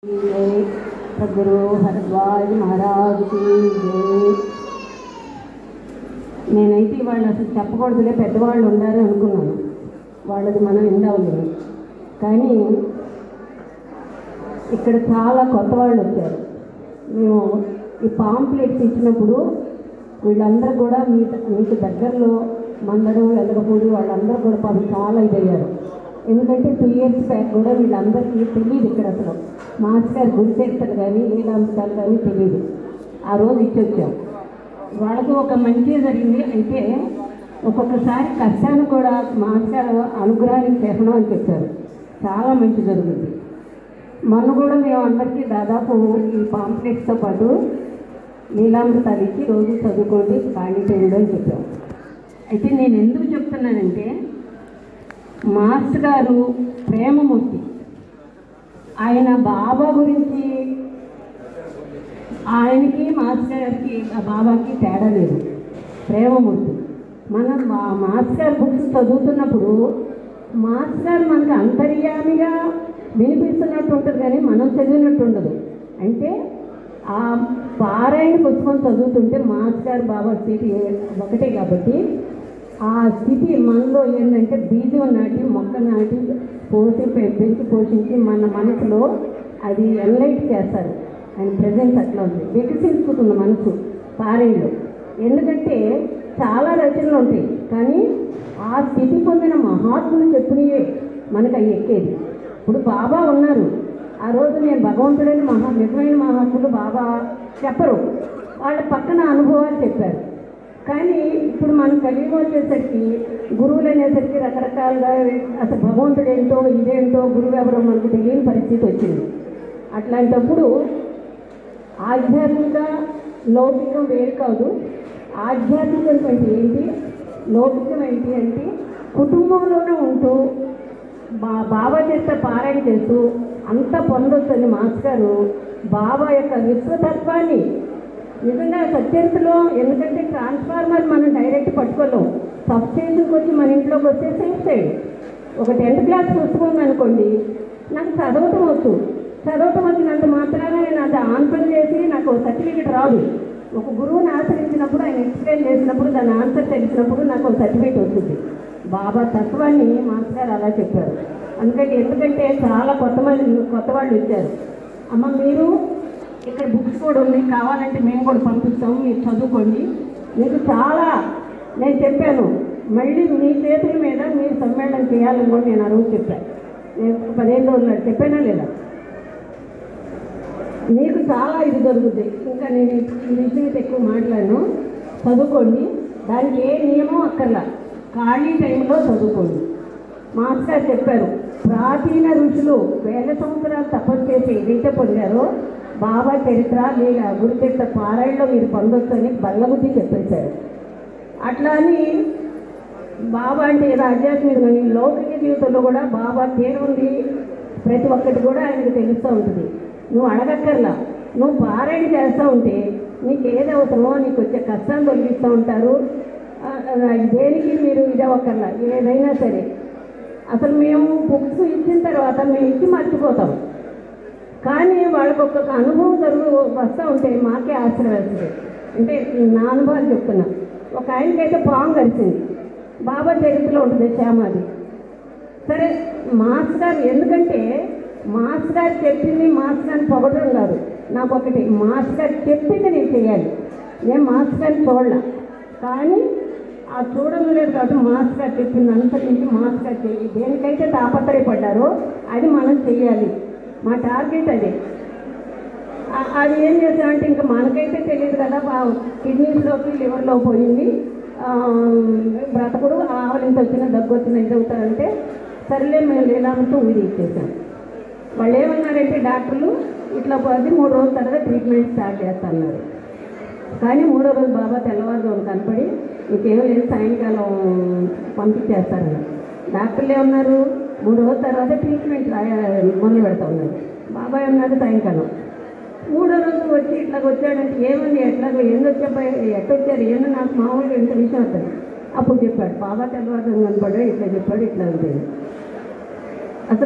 जय सदगुरु भरद्वाज महाराज की जय నేనైతే వాళ్ళు అసలు చెప్పకూడదులే పెద్దవాళ్ళు ఉండాలి అనుకున్నాను వాళ్ళది మనం విందాము కానీ ఇక్కడ చాలా కొత్త వాళ్ళు వచ్చారు మేము ఈ పాంప్లెట్స్ ఇచ్చినప్పుడు వీళ్ళందరూ కూడా మీ మీకు దగ్గరలో మందడం ఎల్లగపూడి వాళ్ళందరూ కూడా పాపం చాలా ఇదయ్యారు ఎందుకంటే టూ ఇయర్స్ బ్యాక్ కూడా వీళ్ళందరికీ తెలియదు ఇక్కడ అసలు మాస్టర్ గారు గురి చేస్తారు కానీ లీలాంశాలు కానీ తెలియదు ఆ రోజు ఇచ్చొచ్చాం వాళ్ళకి ఒక మంచి జరిగింది అయితే ఒక్కొక్కసారి కష్టాన్ని కూడా మాస్టర్ అనుగ్రహానికి చేసడం అని చెప్పారు చాలా మంచి జరుగుతుంది మొన్న కూడా మేము అందరికీ దాదాపు ఈ పాంప్లెట్స్తో పాటు నీలామృతాలు ఇచ్చి రోజు చదువుకోండి ఖాళీ టైంలో అని చెప్పాం అయితే నేను ఎందుకు చెప్తున్నానంటే మాస్టర్ గారు ప్రేమమూర్తి ఆయన బాబా గురించి ఆయనకి మాస్టర్ గారికి ఆ బాబాకి తేడా లేదు ప్రేమమూర్తి మనం మా- మాస్టర్ గారి బుక్స్ చదువుతున్నప్పుడు మాస్టర్ గారు మనకు అంతర్యామిగా వినిపిస్తున్నట్టు ఉంటుంది కానీ మనం చదివినట్టు ఉండదు అంటే ఆ పారాయణ పుస్తకం చదువుతుంటే మాస్టర్ గారు బాబా స్థితి ఒకటే కాబట్టి ఆ స్థితి మనలో ఏంటంటే బీజం నాటి మొక్క నాటి పోసి పె- పెంచి పోషించి మన మనసులో అది ఎన్లైట్ చేస్తారు ఆయన ప్రజెన్స్ అట్లా ఉంది వికసించుకుంటుంది మనసు పారేళ్ళు ఎందుకంటే చాలా రచనలు ఉంటాయి కానీ ఆ స్థితి పొందిన మహాత్ములు చెప్పినవే మనకు అవి ఎక్కేది ఇప్పుడు బాబా ఉన్నారు ఆ రోజు నేను భగవంతుడని మహా నిజమైన మహాత్ములు బాబా చెప్పరు వాళ్ళ పక్కన అనుభవాలు చెప్పారు కానీ ఇప్పుడు మనం కలిగి వచ్చేసరికి గురువులు అనేసరికి రకరకాలుగా అసలు భగవంతుడు ఏంటో ఇదేంటో గురువు ఎవరో మనకు తెలియని పరిస్థితి వచ్చింది అట్లాంటప్పుడు ఆధ్యాత్మిక లౌకికం వేరు కాదు ఆధ్యాత్మికం అంటే ఏంటి లౌకికం ఏంటి అంటే కుటుంబంలోనే ఉంటూ బా బాబా చేస్తే పారాయణ చేస్తూ అంత పొందొచ్చని మాస్టారు బాబా యొక్క విశ్వతత్వాన్ని నిజంగా సత్యంతలో ఎందుకంటే ట్రాన్స్ఫార్మర్ మనం డైరెక్ట్ పట్టుకోలేం సబ్స్టేషన్కి వచ్చి మన ఇంట్లోకి వస్తే సేఫ్ సైడ్ ఒక టెన్త్ క్లాస్ పుస్తకం ఉందనుకోండి నాకు చదవటం వచ్చు చదవటం వచ్చినంత మాత్రాన నేను అది ఆన్సర్ చేసి నాకు సర్టిఫికెట్ రాదు ఒక గురువుని ఆశ్రయించినప్పుడు ఆయన ఎక్స్ప్లెయిన్ చేసినప్పుడు దాని ఆన్సర్ తెలిసినప్పుడు నాకు ఒక సర్టిఫికేట్ వస్తుంది బాబా తత్వాన్ని మాస్టర్ గారు అలా చెప్పారు అందుకంటే ఎందుకంటే చాలా కొత్త మంది కొత్త వాళ్ళు వచ్చారు అమ్మ మీరు ఇక్కడ బుక్స్ కూడా ఉన్నాయి కావాలంటే మేము కూడా పంపిస్తాము మీరు చదువుకోండి మీకు చాలా నేను చెప్పాను మళ్ళీ మీ చేతుల మీద మీరు సమ్మేళనం చేయాలని కూడా నేను ఆ రోజు చెప్పాను నేను పదిహేను రోజులు చెప్పానా లేదా మీకు చాలా ఇది దొరుకుతాయి ఇంకా నేను ఈ విషయం అయితే ఎక్కువ మాట్లాడను చదువుకోండి దానికి ఏ నియమం అక్కర్లా ఖాళీ టైంలో చదువుకోండి మాస్టర్ చెప్పారు ప్రాచీన ఋషులు వేల సంవత్సరాలు తపస్సు చేసి ఏదైతే పొందారో బాబా చరిత్ర లేదా గురు చరిత్ర పారాయణలో మీరు పొందొచ్చని బల్లబుద్ధి చెప్పేశారు అట్లా అని బాబా అంటే ఏదో ఆధ్యాత్మిక కానీ లౌకిక జీవితంలో కూడా బాబా పేరు ఉంది ప్రతి ఒక్కటి కూడా ఆయనకు తెలుస్తూ ఉంటుంది నువ్వు అడగక్కర్లా నువ్వు పారాయణ చేస్తూ ఉంటే నీకు ఏది అవసరమో నీకు వచ్చే కష్టాన్ని తొలగిస్తూ ఉంటారు ఆ, ఆ, దేనికి మీరు ఇది అవ్వక్కర్లా ఏదైనా సరే అసలు మేము బుక్స్ ఇచ్చిన తర్వాత మేము ఇచ్చి మర్చిపోతాం కానీ వాళ్ళకి ఒక్కొక్క అనుభవం జరుగు వస్తూ ఉంటే మాకే ఆశ్చర్యం వేస్తుంది అంటే నా అనుభవాలు చెప్తున్నా ఒక ఆయనకైతే పాము కలిసింది బాబా చరిత్రలో ఉంటుంది శ్యామాది సరే మాస్ గారు ఎందుకంటే మాస్ గారు చెప్పింది మాస్ గారిని పొగడడం కాదు నాకు ఒకటి మాస్ గారు చెప్పింది నేను చేయాలి నేను మాస్ గారిని చూడలే కానీ ఆ చూడడం లేదు కాబట్టి మాస్ గారు చెప్పింది అనుసరించి మాస్ గారు చేయాలి దేనికైతే తాపత్రయపడ్డారో అది మనం చేయాలి మా టార్గెట్ అదే ఆ- అది ఏం చేసామంటే ఇంకా మనకైతే తెలియదు కదా బా- కిడ్నీస్లోకి లివర్లో పోయింది ఆ, బ్రతకుడు ఆవలింత వచ్చిన దగ్గు వచ్చిన ఇది అవుతారంటే సర్లే మేము లీలాంతో ఊరి ఇచ్చేసాం వాళ్ళు ఏమన్నారంటే డాక్టర్లు ఇట్లా పోతే మూడు రోజుల తర్వాత ట్రీట్మెంట్ స్టార్ట్ చేస్తున్నారు కానీ మూడో రోజు బాబా తెల్లవారుజామున కనపడి మీకేం లేదు సాయంకాలం పంపించేస్తారని డాక్టర్లు ఏమన్నారు మూడు రోజుల తర్వాత ట్రీట్మెంట్ రాయ- మొదలు పెడతా ఉన్నారు బాబాయ్ అన్నారు సాయంకాలం మూడో రోజు వచ్చి ఇట్లా వచ్చాడంటే ఏమండి ఎట్లాగో ఏంది వచ్చా ఎట్టొచ్చారు ఏందో నాకు మామూలుగా ఇంత విషయం వస్తుంది అప్పుడు చెప్పాడు బాబా తెల్లవారుజామున కనపడాడు ఇట్లా చెప్పాడు ఇట్లా ఉంటుంది అసలు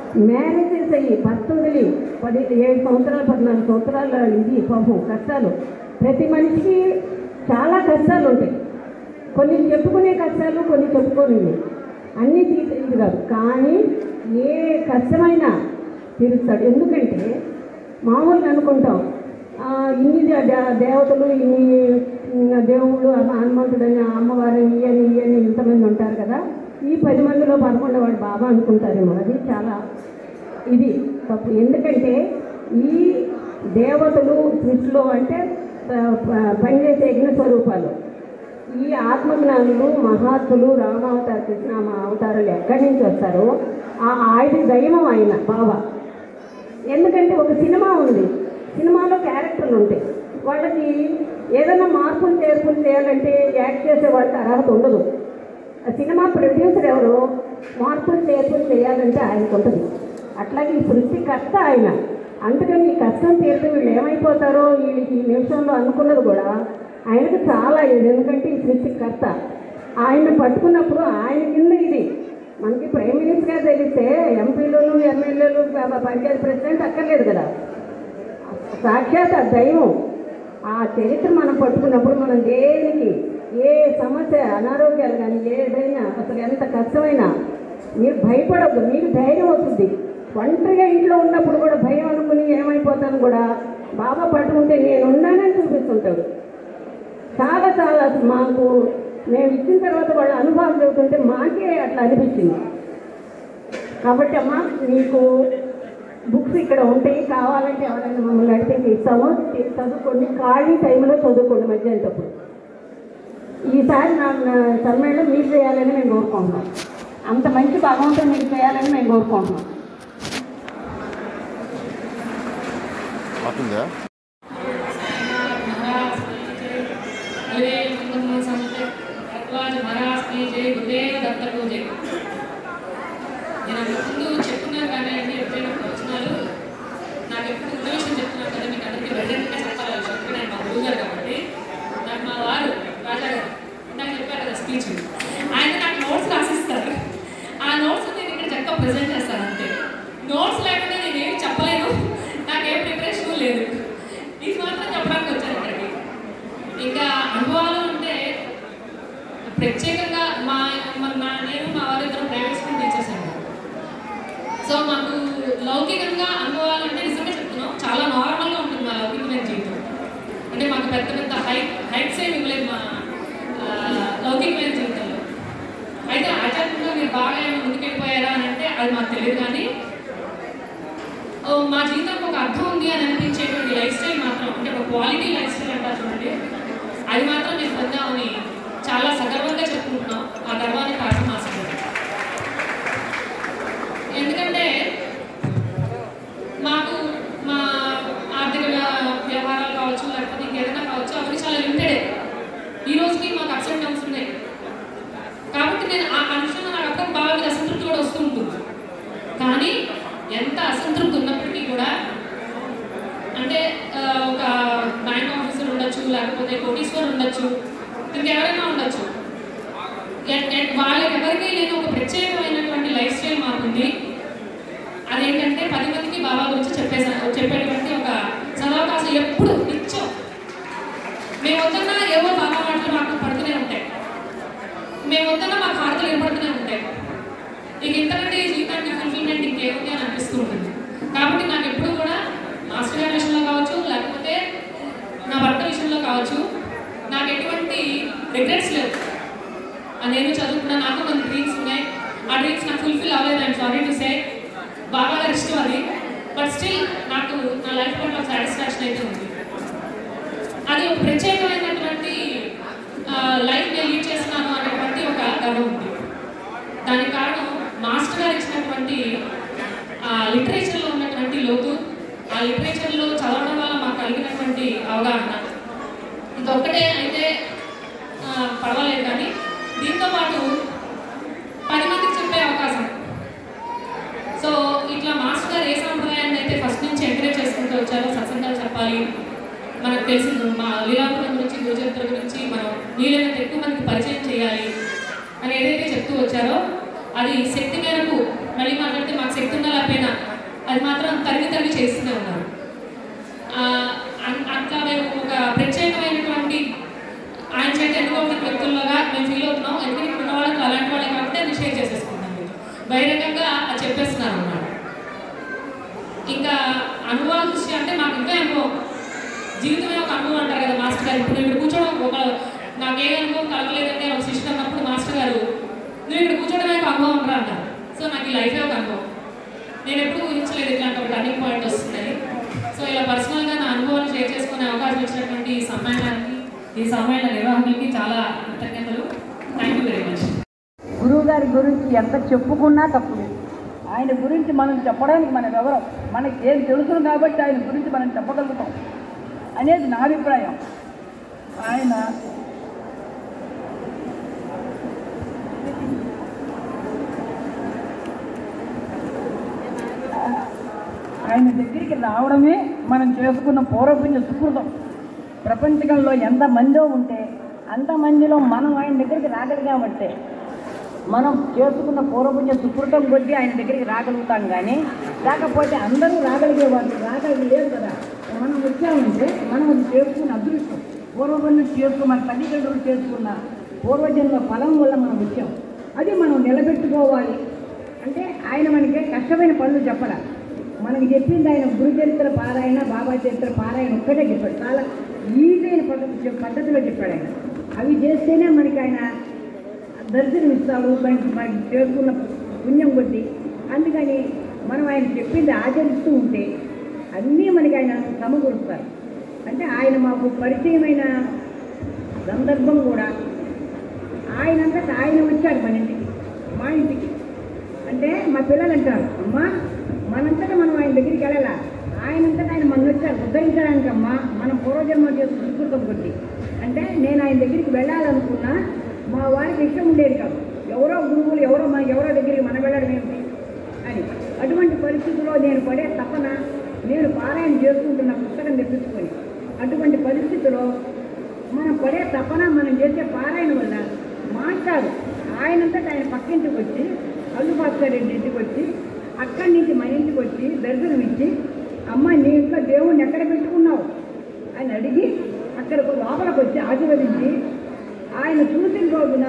మ్యారేజెస్ అయ్యి భర్త వదిలి పది ఏడు సంవత్సరాలు పద్నాలుగు సంవత్సరాల ఇది పాపం కష్టాలు ప్రతి మనిషికి చాలా కష్టాలు ఉంటాయి కొన్ని చెప్పుకునే కష్టాలు కొన్ని చెప్పుకోనివి అన్నీ తీసేది కాదు కానీ ఏ కష్టమైనా తీరుస్తాడు ఎందుకంటే మామూలుగా అనుకుంటాం ఆ, ఇన్ని దే- దే- దేవతలు ఇన్ని ఉమ్, దేవుళ్ళు హనుమంతుడని అమ్మవారిని ఇయని ఇయని ఇంతమంది ఉంటారు కదా ఈ పది మందిలో పదకొండు వాడు బాబా అనుకుంటారేమో అది చాలా ఇది తప్పు ఎందుకంటే ఈ దేవతలు సృష్టిలో అంటే ప- ప- పనిచేసే యజ్ఞ స్వరూపాలు ఈ ఆత్మజ్ఞానులు మహాత్ములు రామావతార కృష్ణ అవతారాలు ఎక్కడి నుంచి వస్తారో ఆ ఆయన దైవం ఆయన బాబా ఎందుకంటే ఒక సినిమా ఉంది సినిమాలో క్యారెక్టర్లు ఉంటాయి వాళ్ళకి ఏదైనా మార్పులు చేర్పులు చేయాలంటే యాక్ట్ చేసే వాళ్ళకి అర్హత ఉండదు ఆ సినిమా ప్రొడ్యూసర్ ఎవరు మార్పులు చేర్పులు చేయాలంటే ఆయనకు ఉంటుంది అట్లాగే ఈ సృష్టికర్త ఆయన అందుకని ఈ కష్టం తీరితే వీళ్ళు ఏమైపోతారో వీళ్ళకి ఈ నిమిషంలో అనుకున్నది కూడా ఆయనకు చాలా ఇది ఎందుకంటే ఈ సృష్టికర్త ఆయన పట్టుకున్నప్పుడు ఆయన కింద ఇది మనకి ప్రైమ్ మినిస్టర్గా తెలిస్తే ఎంపీలు ఎమ్మెల్యేలు పంచాయతీ ప్రెసిడెంట్ అక్కర్లేదు కదా సాక్షాత్ ఆ దైవం ఆ చరిత్ర మనం పట్టుకున్నప్పుడు మనం దేనికి ఏ సమస్య అనారోగ్యాలు కానీ ఏదైనా అసలు ఎంత కష్టమైనా మీరు భయపడద్దు మీకు ధైర్యం వస్తుంది ఒంటరిగా ఇంట్లో ఉన్నప్పుడు కూడా భయం అనుకుని ఏమైపోతాను కూడా బాబా పట్టుకుంటే నేను ఉన్నానని చూపిస్తుంటాడు చాలా చాలా అసలు మాకు మేము ఇచ్చిన తర్వాత వాళ్ళ అనుభవం చెబుతుంటే మాకే అట్లా అనిపించింది కాబట్టి అమ్మ మీకు బుక్స్ ఇక్కడ ఉంటాయి కావాలంటే ఎవరైనా మమ్మల్ని అడిగితే ఇస్తాము చ- చదువుకోండి ఖాళీ టైంలో చదువుకోండి మధ్యాహ్నప్పుడు ఈసారి నా నా సమ్మేళనం మీరు చేయాలని మేము కోరుకుంటున్నాం అంత మంచి భగవంతుడు మీకు చేయాలని మేము కోరుకుంటున్నాం అవుతుందా భగవాన్ మహారాజ్ की जय గురుదేవ దత్త को जय నేను అంతకు ముందు చెప్తున్నాను కానీ అండి ఎప్పుడైనా ప్రవచనాలు నాకు ఎప్పుడు ఉన్న విషయం చెప్తున్నాను కదా మీకు అందరికీ వెళ్ళంటే చెప్పాలి ఆ విషయం. నేను మా గురువు గారు కాబట్టి నాకు మా వారు రాజా గారు నాకు చెప్పారు కదా స్పీచ్ ఆయన నాకు నోట్స్ రాసిస్తారు ఆ నోట్స్ నేను ఇక్కడ చక్కగా ప్రజెంట్ చేస్తాను అంతే నోట్స్ లేకుండా నేను ఏమి చెప్పలేను నాకేం ప్రిపరేషన్ లేదు ఇది మాత్రం చెప్పడానికి వచ్చాను ఇక్కడికి ఇంకా అనుభవాలు అంటే ప్రత్యేకంగా మా మా- నా నేను మా వారి ఇద్దరు ప్రైవేట్ స్కూల్ టీచర్స్ అండి సో మాకు లౌకికంగా అనుభవాలు అంటే నిజంగా చెప్తున్నాం చాలా నార్మల్గా ఉంటుంది మా లౌకికమైన జీవితం అంటే మాకు పెద్ద పెద్ద హైట్ హైట్స్ ఏమి ఇవ్వలేదు మా ఆ, లౌకికమైన జీవితంలో అయితే ఆధ్యాత్మికంగా మీరు బాగా ఏమైనా ముందుకెళ్ళిపోయారా అని అంటే అది మాకు తెలియదు కానీ ఓ, మా జీవితానికి ఒక అర్థం ఉంది అని అనిపించేటువంటి లైఫ్ స్టైల్ మాత్రం అంటే ఒక క్వాలిటీ లైఫ్ స్టైల్ అంటారు చూడండి అది మాత్రం నేను పొందామని చాలా సగర్వంగా చెప్పుకుంటున్నాం ఆ గర్వాన్ని కారణం ఆశపడి ఎందుకంటే మాకు మా ఆర్థిక వ్య- వ్యవహారాలు కావచ్చు లేకపోతే ఇంకేదైనా కావచ్చు అవన్నీ చాలా లిమిటెడ్ ఈ రోజుకి మాకు అప్స్ అండ్ డౌన్స్ ఉన్నాయి కాబట్టి నేను ఆ ఆ విషయంలో నాకు అప్పుడు బాగా అసంతృప్తి కూడా వస్తూ ఉంటుంది కానీ ఎంత అసంతృప్తి ఉన్నప్పటికీ కూడా అంటే ఆ, ఒక బ్యాంక్ ఆఫీసర్ ఉండొచ్చు లేకపోతే కోటీశ్వర్ ఉండొచ్చు ఇంకెవరైనా ఉండొచ్చు ఎట్- ఎట్ వాళ్ళకి ఎవరికీ లేని ఒక ప్రత్యేకమైనటువంటి లైఫ్ స్టైల్ మాకుంది అదేంటంటే పది మందికి బాబా గురించి చెప్పేసా చెప్పేటువంటి ఒక సదవకాశం ఎప్పుడు నిత్యం మేము వద్దన్నా ఏవో బాబా మాటలు మాకు పడుతూనే ఉంటాయి మేము వద్దన్నా మాకు హారతలు ఏర్పడుతూనే ఉంటాయి ఇక ఇంతకంటే ఈ జీవితానికి ఫుల్ఫిల్మెంట్ ఇంకేముంది అని అనిపిస్తూ ఉంటుంది కాబట్టి నాకు ఎప్పుడు కూడా మాస్టర్ గారి విషయంలో కావచ్చు లేకపోతే నా భర్త విషయంలో కావచ్చు నాకు ఎటువంటి రిగ్రెట్స్ లేవు ఆ నేను చదువుకున్న నాకు కొన్ని డ్రీమ్స్ ఉన్నాయి ఆ డ్రీమ్స్ నాకు ఫుల్ఫిల్ అవ్వలేదు ఐమ్ సారీ టు సే బాగా గారి ఇష్టం అది బట్ స్టిల్ నాకు నా లైఫ్ పట్ల సాటిస్ఫాక్షన్ అయితే ఉంది అది ఒక ప్రత్యేకమైనటువంటి లైఫ్ నేను లీడ్ చేస్తున్నాను అనేటువంటి ఒక గర్వం ఉంది దానికి కారణం మాస్టర్ గారు ఇచ్చినటువంటి లిటరేచర్లో ఉన్నటువంటి లోతు ఆ లిటరేచర్లో చదవడం వల్ల మాకు కలిగినటువంటి అవగాహన ఇదొక్కటే అయితే ఆ, పర్వాలేదు కానీ దీంతో పాటు పది మందికి చెప్పే అవకాశం సో ఇట్లా మాస్టర్ గారు ఏ సాంప్రదాయాన్ని అయితే ఫస్ట్ నుంచి ఎంకరేజ్ చేసుకుంటూ వచ్చారో సత్సంగాలు చెప్పాలి మనకు తెలిసిన మా లీలాపురం గురించి గురుచరిత్ర గురించి మనం వీలైనంత ఎక్కువ మందికి పరిచయం చేయాలి అని ఏదైతే చెప్తూ వచ్చారో అది శక్తి మేరకు మళ్ళీ మాట్లాడితే మాకు శక్తి ఉందా లేకపోయినా అది మాత్రం తరిగి తరిగి చేస్తూనే ఉన్నారు ఆ, అన్- అట్లా మేము ఒక ప్రత్యేకమైనటువంటి ఆయన చేత ఎన్నుకోబడిన వ్యక్తుల్లాగా మేము ఫీల్ అవుతున్నాం ఎందుకంటే ఇక్కడ ఉన్న వాళ్ళకి అలాంటి వాళ్ళే కాబట్టి అది షేర్ చేసేసుకుంటాం మీతో. బహిరంగంగా అది చెప్పేస్తున్నారు అన్నమాట ఇంకా అనుభవాల దృష్టి అంటే మాకు ఇంకా అనుభవం జీవితమే ఒక అనుభవం అంటారు కదా మాస్టర్ గారు ఇప్పుడు ఇక్కడ కూర్చోవడం ఒక నాకు ఏ అనుభవం కలగలేదంటే ఒక శిష్యుడు అన్నప్పుడు మాస్టర్ గారు నువ్వు ఇక్కడ కూర్చోవడమే ఒక అనుభవం అంటారు అంటారు సో నాకు ఈ లైఫే ఒక అనుభవం నేను ఎప్పుడు ఊహించలేదు ఇట్లాంటి ఒక టర్నింగ్ పాయింట్ వస్తుందని సో ఇలా పర్సనల్గా నా అనుభవాన్ని షేర్ చేసుకునే అవకాశం ఇచ్చినటువంటి ఈ సమ్మేళనానికి ఈ సమ్మేళన నిర్వాహకులకి చాలా కృతజ్ఞతలు థ్యాంక్ యూ వెరీ మచ్ గురువు గారి గురించి ఎంత చెప్పుకున్నా తప్పులేదు ఆయన గురించి మనం చెప్పడానికి మన వివరం మనకి ఏం తెలుసు కాబట్టి ఆయన గురించి మనం చెప్పగలుగుతాం అనేది నా అభిప్రాయం ఆయన ఆయన దగ్గరికి రావడమే మనం చేసుకున్న పూర్వపుణ్య సుకృతం ప్రపంచంలో ఎంతమందో ఉంటే అంతమందిలో మనం ఆయన దగ్గరికి రాగలిగామంటే మనం చేసుకున్న పూర్వపుణ్య సుకృతం కొద్దీ ఆయన దగ్గరికి రాగలుగుతాం కానీ లేకపోతే అందరూ రాగలిగేవాళ్ళు రాగలిగలేరు కదా మనం వచ్చామంటే మనం అది చేసుకున్న అదృష్టం పూర్వపుణ్యం చేసుకున్న మన తల్లిదండ్రులు చేసుకున్న పూర్వజన్మ ఫలం వల్ల మనం వచ్చాం అది మనం నిలబెట్టుకోవాలి అంటే ఆయన మనకి కష్టమైన పనులు చెప్పాల మనకి చెప్పింది ఆయన గురు చరిత్ర పారాయణ బాబా చరిత్ర పారాయణ ఒక్కటే చెప్పాడు చాలా ఈజీ పద్ధతి చెప్- పద్ధతిలో చెప్పాడు ఆయన అవి చేస్తేనే మనకి ఆయన దర్శనం ఇస్తాడు మనకి మనకి చేసుకున్న పుణ్యం కొద్దీ అందుకని మనం ఆయన చెప్పింది ఆచరిస్తూ ఉంటే అన్నీ మనకి ఆయన సమకూరుస్తారు అంటే ఆయన మాకు పరిచయమైన సందర్భం కూడా ఆయనంతటా ఆయన వచ్చాడు మన ఇంటికి మా ఇంటికి అంటే మా పిల్లలు అంటారు అమ్మా మనంతటా మనం ఆయన దగ్గరికి వెళ్ళాలా ఆయనంతటా ఆయన మన వచ్చారు ఉద్ధరించడానికి అమ్మా మనం పూర్వజన్మ చేసిన సుకృతం కొట్టి అంటే నేను ఆయన దగ్గరికి వెళ్ళాలనుకున్నా మా వారికి ఇష్టం ఉండేది కాదు ఎవరో గురువులు ఎవరో మన ఎవరో దగ్గరికి మనం వెళ్ళడం ఏమిటి అని అటువంటి పరిస్థితుల్లో నేను పడే తపన నేను పారాయణ చేసుకుంటున్న పుస్తకం తెప్పించుకొని అటువంటి పరిస్థితిలో మనం పడే తపన మనం చేసే పారాయణ వల్ల మాట్లాడు ఆయనంతటా ఆయన పక్కింటికి వచ్చి అల్లు భాస్కర్ రెడ్డి ఇంటికి వచ్చి అక్కడి నుంచి మన ఇంటికి వచ్చి దర్శనం ఇచ్చి అమ్మ నీ ఇంట్లో దేవుణ్ణి ఎక్కడ పెట్టుకున్నావు అని అడిగి అక్కడికి లోపలికి వచ్చి ఆశీర్వదించి ఆయన చూసిన రోజున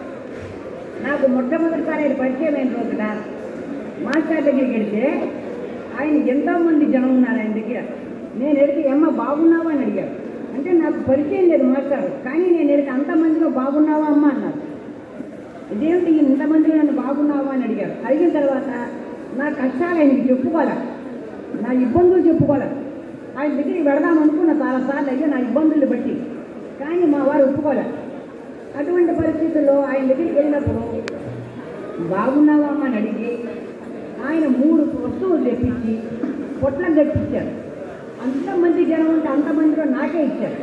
నాకు మొట్టమొదటిసారి ఆయన పరిచయం అయిన రోజున మాస్టర్ దగ్గరికి వెళ్తే ఆయన ఎంతోమంది జనం ఉన్నారు ఆయన దగ్గర నేను ఎడికి అమ్మ బాగున్నావా అని అడిగారు అంటే నాకు పరిచయం లేదు మాస్టర్ కానీ నేను ఎడికి అంతమందిలో బాగున్నావా అమ్మ అన్నారు ఇదేమిటి ఇంతమందిలో నన్ను బాగున్నావా అని అడిగారు అడిగిన తర్వాత నా కష్టాలు ఆయనకి చెప్పుకోవాలి నా ఇబ్బందులు చెప్పుకోవాలి ఆయన దగ్గరికి వెళదాం అనుకున్న చాలాసార్లు అయితే నా ఇబ్బందులు బట్టి కానీ మా వారు ఒప్పుకోలే అటువంటి పరిస్థితుల్లో ఆయన దగ్గరికి వెళ్ళినప్పుడు బాగున్నావా అమ్మ అని అడిగి ఆయన మూడు వస్తువులు తెప్పించి పొట్లం కట్టించారు అంతమంది జనం ఉంటే అంతమందిలో నాకే ఇచ్చారు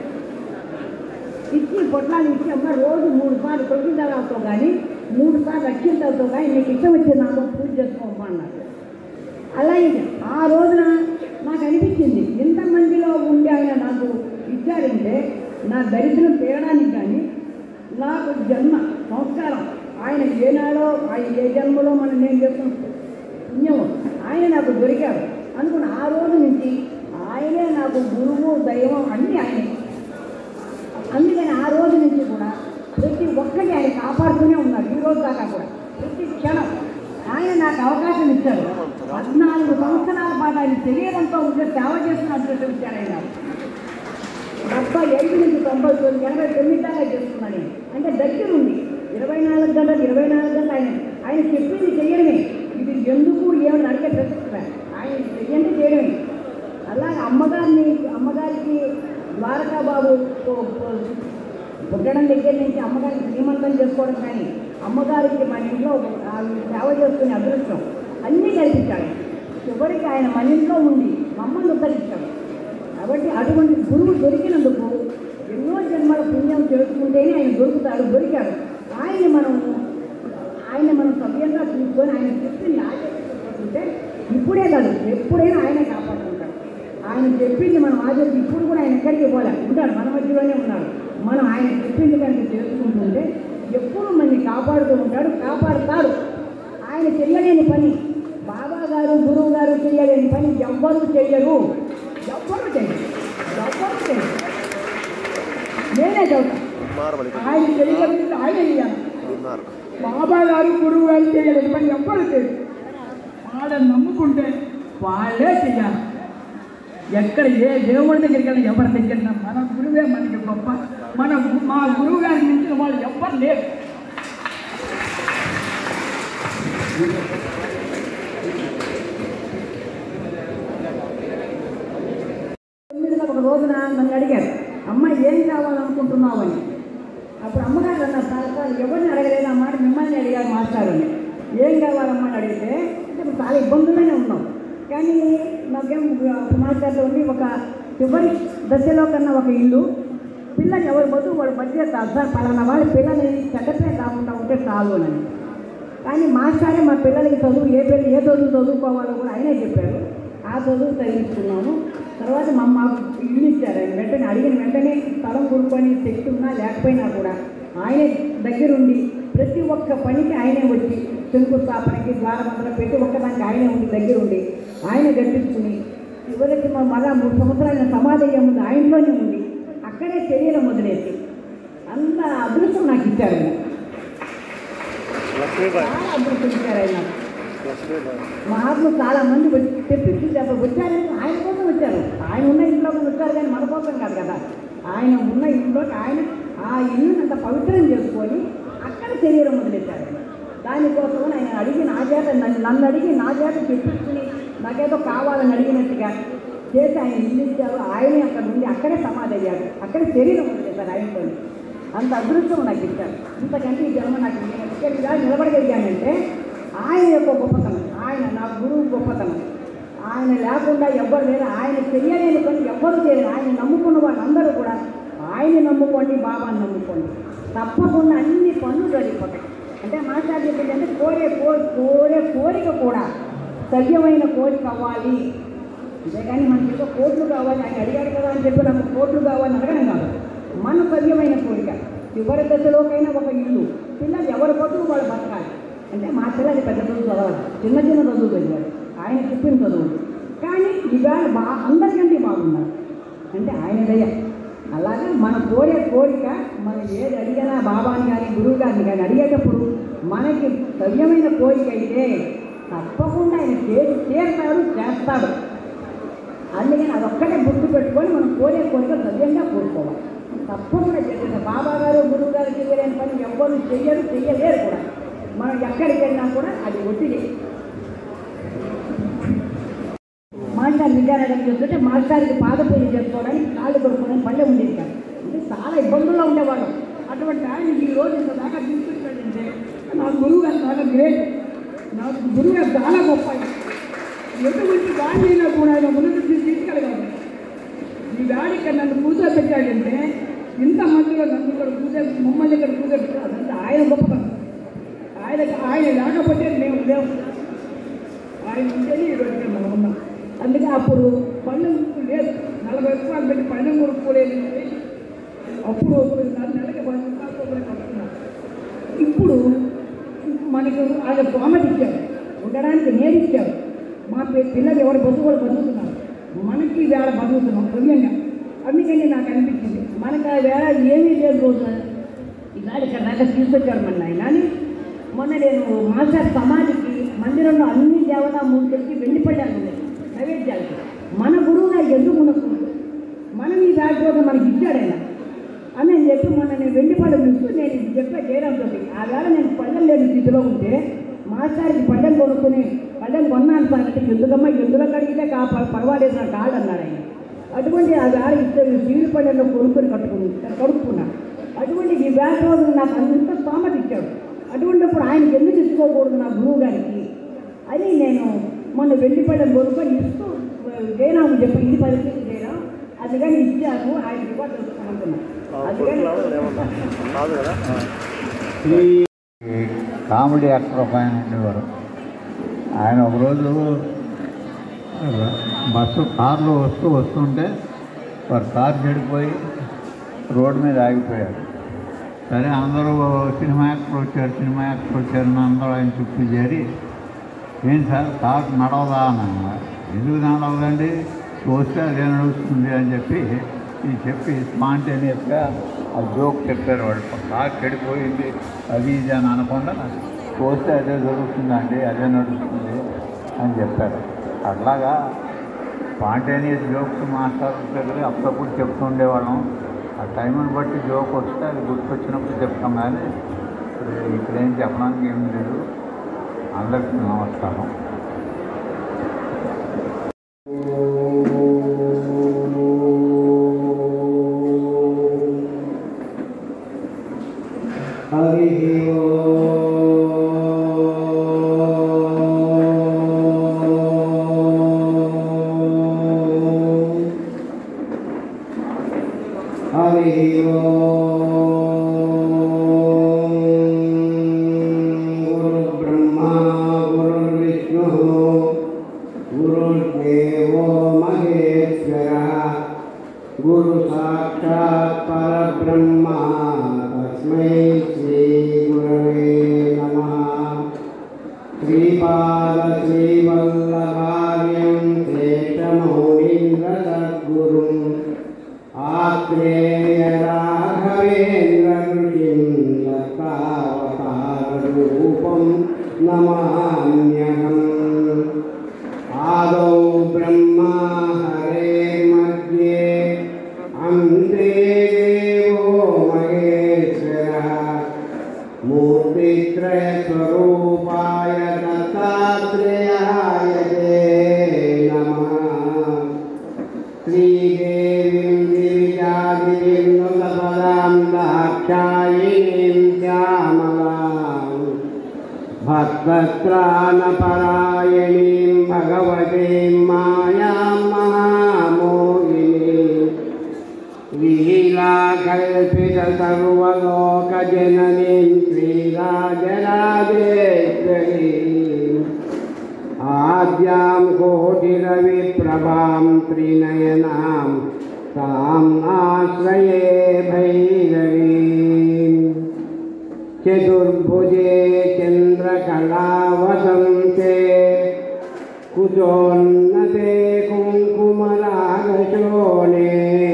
ఇచ్చి పొట్లాలు ఇచ్చి అమ్మ రోజు మూడు సార్లు తొమ్మిదితో కానీ మూడు సార్లు అక్షింతలతో కానీ నీకు ఇష్టం వచ్చిన నామం పూజ చేసుకోమ్మా అన్నారు అలాగే ఆ రోజున నాకు అనిపించింది ఇంతమందిలో ఉండి ఆయన నాకు ఇచ్చారంటే నా దరిద్రం తీరడానికి కానీ నాకు జన్మ సంస్కారం ఆయన ఏనాడో ఆయన ఏ జన్మలో మనం నేను చేస్తున్న పుణ్యం ఆయన నాకు దొరికారు అనుకున్న ఆ రోజు నుంచి ఆయనే నాకు గురువు దైవం అన్నీ ఆయనే అందుకని ఆ రోజు నుంచి కూడా ప్రతి ఒక్కటి ఆయన కాపాడుతూనే ఉన్నారు ఈ రోజు దాకా కూడా ప్రతి క్షణం ఆయన నాకు అవకాశం ఇచ్చారు పద్నాలుగు సంవత్సరాల పాటు ఆయన శరీరంతో ఉంటే సేవ చేస్తున్న అదృష్టం ఇచ్చారు ఆయన నాకు. డెబ్బై ఐదు నుంచి తొంభై తొమ్మిది ఎనభై తొమ్మిది దాకా చేస్తున్నాను నేను. అంటే దగ్గర ఉంది ఇరవై నాలుగు గంటలు ఇరవై నాలుగు గంటలు ఆయన ఆయన చెప్పింది చేయడమే ఇది ఎందుకు ఏమని అడిగే ప్రసక్తి లేదు. ఆయన చెయ్యండి చేయడమే అలాగే అమ్మగారిని అమ్మగారికి ద్వారకా బాబు ఓ- ఓ- పుట్టడం దగ్గర నుంచి అమ్మగారికి శ్రీమంతం చేసుకోవడం కానీ అమ్మగారికి మన ఇంట్లో ఆ సేవ చేసుకునే అదృష్టం అన్నీ కల్పించాడు చివరికి ఆయన మన ఇంట్లో ఉండి మమ్మల్ని ఉద్ధరించాడు కాబట్టి అటువంటి గురువు దొరికినందుకు ఎన్నో జన్మల పుణ్యం చేసుకుంటేనే ఆయన దొరుకుతాడు దొరికాడు ఆయన్ని మనం ఆయన మనం సవ్యంగా చూసుకొని ఆయన చెప్పింది ఆచరించుకుంటే ఇప్పుడే కాదు ఎప్పుడైనా ఆయనే కాపాడుకుంటాడు ఆయన చెప్పింది మనం ఆచరించి ఇప్పుడు కూడా ఆయన ఎక్కడికి పోలే ఉంటాడు మన మధ్యలోనే ఉన్నాడు మనం ఆయన చెప్పింది కనుక చేసుకుంటుంటే ఎప్పుడు మనని కాపాడుతూ ఉంటాడు కాపాడుతాడు ఆయన చెయ్యలేని పని గారు గురువు గారు చేయలేని పని ఎవ్వరూ చెయ్యరు ఎవ్వరూ చెయ్యరు ఎవ్వరూ చెయ్యరు నేనే చదువుతా ఆయన చేయగలిగితే ఆయన చేయాలి బాబా గారు గురువు గారు చేయలేని పని ఎవ్వరూ చేయరు వాళ్ళని నమ్ముకుంటే వాళ్ళే చెయ్యాలి ఎక్కడ ఏ దేవుడి దగ్గరికి వెళ్ళి ఎవరి దగ్గర మన గురువే మనకి గొప్ప మన గు- మా గురువు గారిని మించిన వాళ్ళు ఎవ్వరు లేరు తొమ్మిదిన ఒక రోజున నన్ను అడిగారు అమ్మ ఏం కావాలనుకుంటున్నావు అని అప్పుడు అమ్మగారు అన్నారు "సార్, సార్, ఎవరిని అడగలేదు అమ్మ అని మిమ్మల్ని అడిగారు మాస్టర్ అని ఏం కావాలమ్మా అని అడిగితే అంటే ఇప్పుడు చాలా ఇబ్బందుల్లోనే ఉన్నాం కానీ నాకేం మాస్టర్లో ఉండి ఒక చివరి దశలో కన్నా ఒక ఇల్లు పిల్లలు ఎవరు పోతూ వాడు మధ్య సార్ పలానా వాళ్ళ పిల్లల్ని చెడ్డపే కాకుండా ఉంటే చాలు అని కానీ మాస్టారే మా పిల్లలకి చదువు ఏ పిల్లలు ఏ చదువు చదువుకోవాలో కూడా ఆయనే చెప్పారు ఆ చదువు చదివిస్తున్నాము తర్వాత మా మాకు ఇల్లు ఇచ్చారు ఆయన వెంటనే అడిగిన వెంటనే స్థలం కొనుక్కొని శక్తి ఉన్నా లేకపోయినా కూడా ఆయనే దగ్గరుండి ప్రతి ఒక్క పనికి ఆయనే వచ్చి శంకుస్థాపనకి ద్వారబంధన ప్రతి ఒక్కదానికి ఆయనే ఉండి దగ్గరుండి ఆయన గట్టించుకుని చివరికి మా మళ్ళా మూడు సంవత్సరాల సమాధి ముందు ఆయనలోనే ఉండి అక్కడే శరీరం వదిలేసి అంత అదృష్టం నాకు ఇచ్చారు ఆయన లక్ష్మీబాయి చాలా అదృష్టం ఇచ్చారు ఆయన నాకు. లక్ష్మీబాయి మహాత్ములు చాలా మంది వచ్చి తెప్పించి చెప్ప- వచ్చారంటే ఆయన కోసం వచ్చారు ఆయన ఉన్న ఇంట్లోకి వచ్చారు కానీ మన కోసం కాదు కదా ఆయన ఉన్న ఇంట్లోకి ఆయన ఆ ఇల్లుని అంత పవిత్రం చేసుకొని అక్కడ శరీరం వదిలేశారు ఆయన. దానికోసం ఆయన అడిగి నా చేత నన్ను నన్ను అడిగి నా చేత తెప్పించుకుని నాకేదో కావాలని అడిగినట్టుగా చేసి ఆయన ఇల్లు ఇచ్చారు ఆయనే అక్కడ నుండి అక్కడే సమాధి అయ్యారు అక్కడే శరీరం వదిలేశారు ఆయనతో అంత అదృష్టం నాకు ఇచ్చారు ఇంతకంటే ఈ జన్మ నాకు నేను ఇక్కడ ఇలా నిలబడగలిగానంటే ఆయన యొక్క గొప్పతనం ఆయన నా గురువు గొప్పతనం ఆయన లేకుండా ఎవ్వరు లేరు ఆయన చెయ్యలేని పని ఎవ్వరు చేయలేరు ఆయన నమ్ముకున్న వాళ్ళందరూ కూడా ఆయన్ని నమ్ముకోండి బాబాని నమ్ముకోండి తప్పకుండా అన్ని పనులు జరిగిపోతాయి అంటే మాట్లాడి చెప్పింది అంటే కోరే కో కోరే కోరిక కూడా సవ్యమైన కోరిక అవ్వాలి అంతేగాని మనకి ఏదో కోట్లు కావాలి ఆయన అడిగాడు కదా అని చెప్పి నాకు కోట్లు కావాలని అడగడం కాదు మన సవ్యమైన కోరిక చివరి దశలోకైనా ఒక ఇల్లు పిల్లలు ఎవరి బతుకు వాళ్ళు బతకాలి అంటే మా పిల్లలు పెద్ద చదువు చదవాలి చిన్న చిన్న చదువు చదివాడు ఆయన చెప్పిన చదువు కానీ ఇవాళ బా అందరికంటే బాగున్నారు అంటే ఆయన దయ అలాగే మన కోరే కోరిక మనం ఏది అడిగినా బాబాని కానీ గురువు గారిని కానీ అడిగేటప్పుడు మనకి సవ్యమైన కోరిక అయితే తప్పకుండా ఆయన చేసి చేస్తాడు చేస్తాడు అందుకని అదొక్కటే గుర్తు పెట్టుకొని మనం కోరే కోరిక సవ్యంగా కోరుకోవాలి తప్పకుండా చేసేది బాబా గారు గురువు గారు చేయలేని పని ఎవ్వరు చెయ్యరు చెయ్యలేరు కూడా మనం ఎక్కడికి వెళ్ళినా కూడా అది ఒత్తిడి మాస్టర్ విద్యానగర్ చేస్తుంటే మాస్టర్కి పాద పూజ చేసుకోవడానికి కాళ్ళు కొడుకోవడానికి పళ్ళే ఉండేది కాదు అంటే చాలా ఇబ్బందుల్లో ఉండేవాళ్ళం అటువంటి ఆయన ఈ రోజు ఇంత దాకా తీసుకొచ్చాడంటే నా గురువు గారు చాలా గ్రేట్ నాకు గురువు గారు చాలా గొప్ప ఆయన. ఎటువంటి వాడినైనా కూడా ఆయన ముందు తీసుకెళ్ళగలరు ఈ వాడికి నన్ను పూజ పెట్టాడంటే ఇంత మందిలో నన్ను ఇక్కడ పూజ మమ్మల్ని ఇక్కడ పూజ పెట్టారు అదంతా ఆయన గొప్పతనం ఆయన ఆయన లేకపోతే మేము లేవు ఆయన ఉంటేనే ఈ రోజుకి మనం ఉన్నాం అందుకే అప్పుడు పళ్ళెం లేదు నలభై రూపాయలు పెట్టి పళ్ళెం కొనుక్కోలేదు అప్పుడు నెల నెలకి పది రూపాయలు కొనుక్కొని కొనుక్కున్నాం. ఇప్పుడు మనకు ఆయన బహుమతి ఇచ్చారు ఉండడానికి నేను ఇచ్చారు మా పి- పిల్లలు ఎవరు బతుకులు బతుకుతున్నారు మనకి వేళ బతుకుతున్నాం పుణ్యంగా అందుకని నాకు అనిపించింది మనకు ఆ వేళ ఏమీ లేదు రోజు ఇవాళ ఇక్కడ దాకా తీసుకొచ్చాడు మన ఆయన అని మొన్న నేను మాస్టర్ సమాధికి మందిరంలో అన్ని దేవతా మూర్తులకి వెండి పడ్డాను ఉన్నాయి నైవేద్యాలకి మన గురువు గారు ఎందుకు ఉండకూడదు మనం ఈ రాకపోతే మనకి ఇచ్చాడు ఆయన అని నేను చెప్పి మొన్న నేను వెండి పళ్ళం ఇస్తూ నేను ఇది చెప్పా జయరాంతో ఆ వేళ నేను పళ్ళం లేని స్థితిలో ఉంటే మాస్టర్కి పళ్ళెం కొనుక్కుని పళ్ళెం కొన్నాను సార్ అంటే ఎందుకమ్మా ఎందులో కడిగితే కా ప- పర్వాలేదు నా కాళ్ళు అన్నాడు ఆయన అటువంటి ఆ వేళ ఇస్తే జీవి పళ్ళెంలో కొనుక్కొని కట్టుకుని కడుక్కున్నాను అటువంటి ఈ వేళ రోజు నాకు అంత స్థామత ఇచ్చాడు అటువంటిప్పుడు ఆయనకి ఎందుకు ఇచ్చుకోకూడదు నా గురువు గారికి అని నేను మొన్న వెండి పళ్ళెం కొనుక్కొని ఇస్తూ జయరాము చెప్పి ఇది పరిస్థితి జయరాం అందుకని ఇచ్చాను ఆయన రివార్డు అనుకున్నాను అందుకని కాదు కదా ఈ కామెడీ యాక్టర్ ఒక ఆయన ఉండేవారు ఆయన ఒకరోజు బస్సు కారులో వస్తూ వస్తుంటే వారు కారు చెడిపోయి రోడ్డు మీద ఆగిపోయారు సరే అందరూ సినిమా యాక్టర్ వచ్చారు సినిమా యాక్టర్ వచ్చారు అని అందరూ ఆయన చుట్టూ చేరి ఏం సార్ కాకు నడవదా అన్న ఎందుకు నడవదండి చూస్తే అదే నడుస్తుంది అని చెప్పి ఇది చెప్పి స్పాంటేనియస్గా ఆ జోక్ చెప్పారు వాళ్ళు కాకు చెడిపోయింది అది ఇది అని అనకుండా చూస్తే అదే జరుగుతుందండి అదే నడుస్తుంది అని చెప్పారు అట్లాగా స్పాంటేనియస్ జోక్స్ మాస్టర్ దగ్గర అప్పుడప్పుడు చెప్తూ ఉండేవాళ్ళం ఆ టైంని బట్టి జోక్ వస్తే అది గుర్తొచ్చినప్పుడు చెప్తాం కానీ ఇప్పుడు ఇక్కడేం చెప్పడానికి ఏం లేదు అందరికీ నమస్కారం हरि ओम् हरि ओम् गुरुब्रह्मा गुरुर्विष्णुः गुरुर्देवो महेश्वरः गुरुसाक्षात् परब्रह्मा तस्मै श्रीगुरवे नमः श्रीपादश्रीवल्लभार्यं श्रेष्ठमौनीन्द्रसद्गुरुम् आत्रेयराघवेन्द्रऋषिं दत्तावताररूपं नमाम्यहम् आदौ ब्रह्मा हरे मध्ये अन्ते देवो महेश्वरः मूर्तित्रयस्वरूपाय दत्तात्रेयाय ते नमः श्रीदेवीं गिरिजादिवीं नुतपदां दाक्षायिणीं श्यामलाम् भक्तत्राणपरायणीं भगवतीं मायां महामोहिनीं लीलाकल्पितसर्वलोकजननीं श्रीराजराजेश्वरीम् आद्यां कोटिरविप्रभां त्रिनयनां ताम् आश्रये भैरवीम् चतुर्भुजे चन्द्रकलावसन्ते कुजोन्नते कुङ्कुमरागशोणे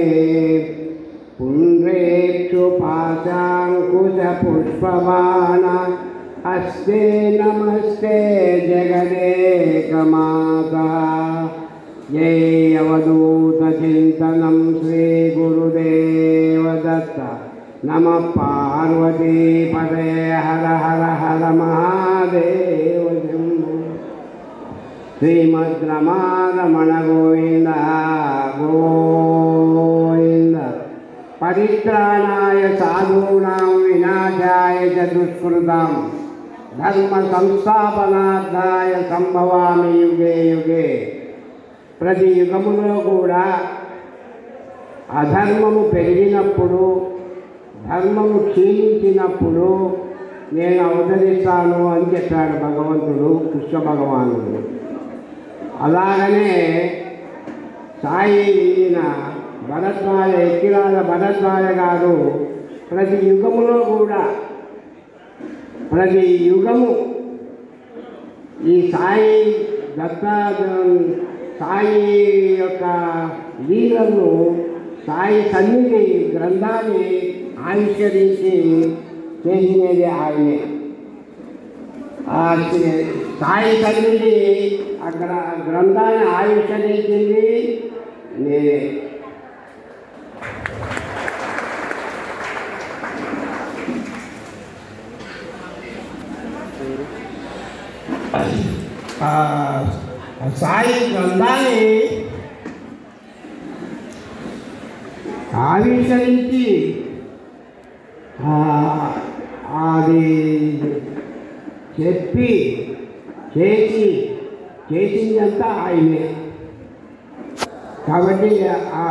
पुण्ड्रेक्षुपाशाङ्कुशपुष्पबाण हस्ते नमस्ते जगदेकमाता जय अवधूतचिन्तनं श्रीगुरुदेवदत्त नमः पार्वतीपदे हर हर हर महादेव शम्भो श्रीमद्रमारमण गोविन्द गोविन्द परित्राणाय साधूनां विनाशाय च दुष्कृतां धर्मसंस्थापनार्थाय సంభవామి యుగే యుగే ప్రతి యుగములో కూడా అధర్మము పెరిగినప్పుడు ధర్మము క్షీణించినప్పుడు నేను అవతరిస్తాను అని చెప్పాడు భగవంతుడు కృష్ణ భగవానుడు అలాగనే సాయి ఈయన భరద్వాజ ఎక్కిరాల భరద్వాజ గారు ప్రతి యుగములో కూడా ప్రతి యుగము ఈ సాయి దత్త సాయి యొక్క లీలను సాయి సన్నిధి గ్రంథాన్ని ఆవిష్కరించి చేసినది ఆయనే ఆ శ్రీ- సాయి సన్నిధి ఆ గ్ర- గ్రంథాన్ని ఆవిష్కరించింది నేనే ఆ ఆ సాయి గ్రంథాన్ని ఆవిష్కరించి ఆ, అది చెప్పి చేసి చేసిందంతా ఆయనే కాబట్టి ఆ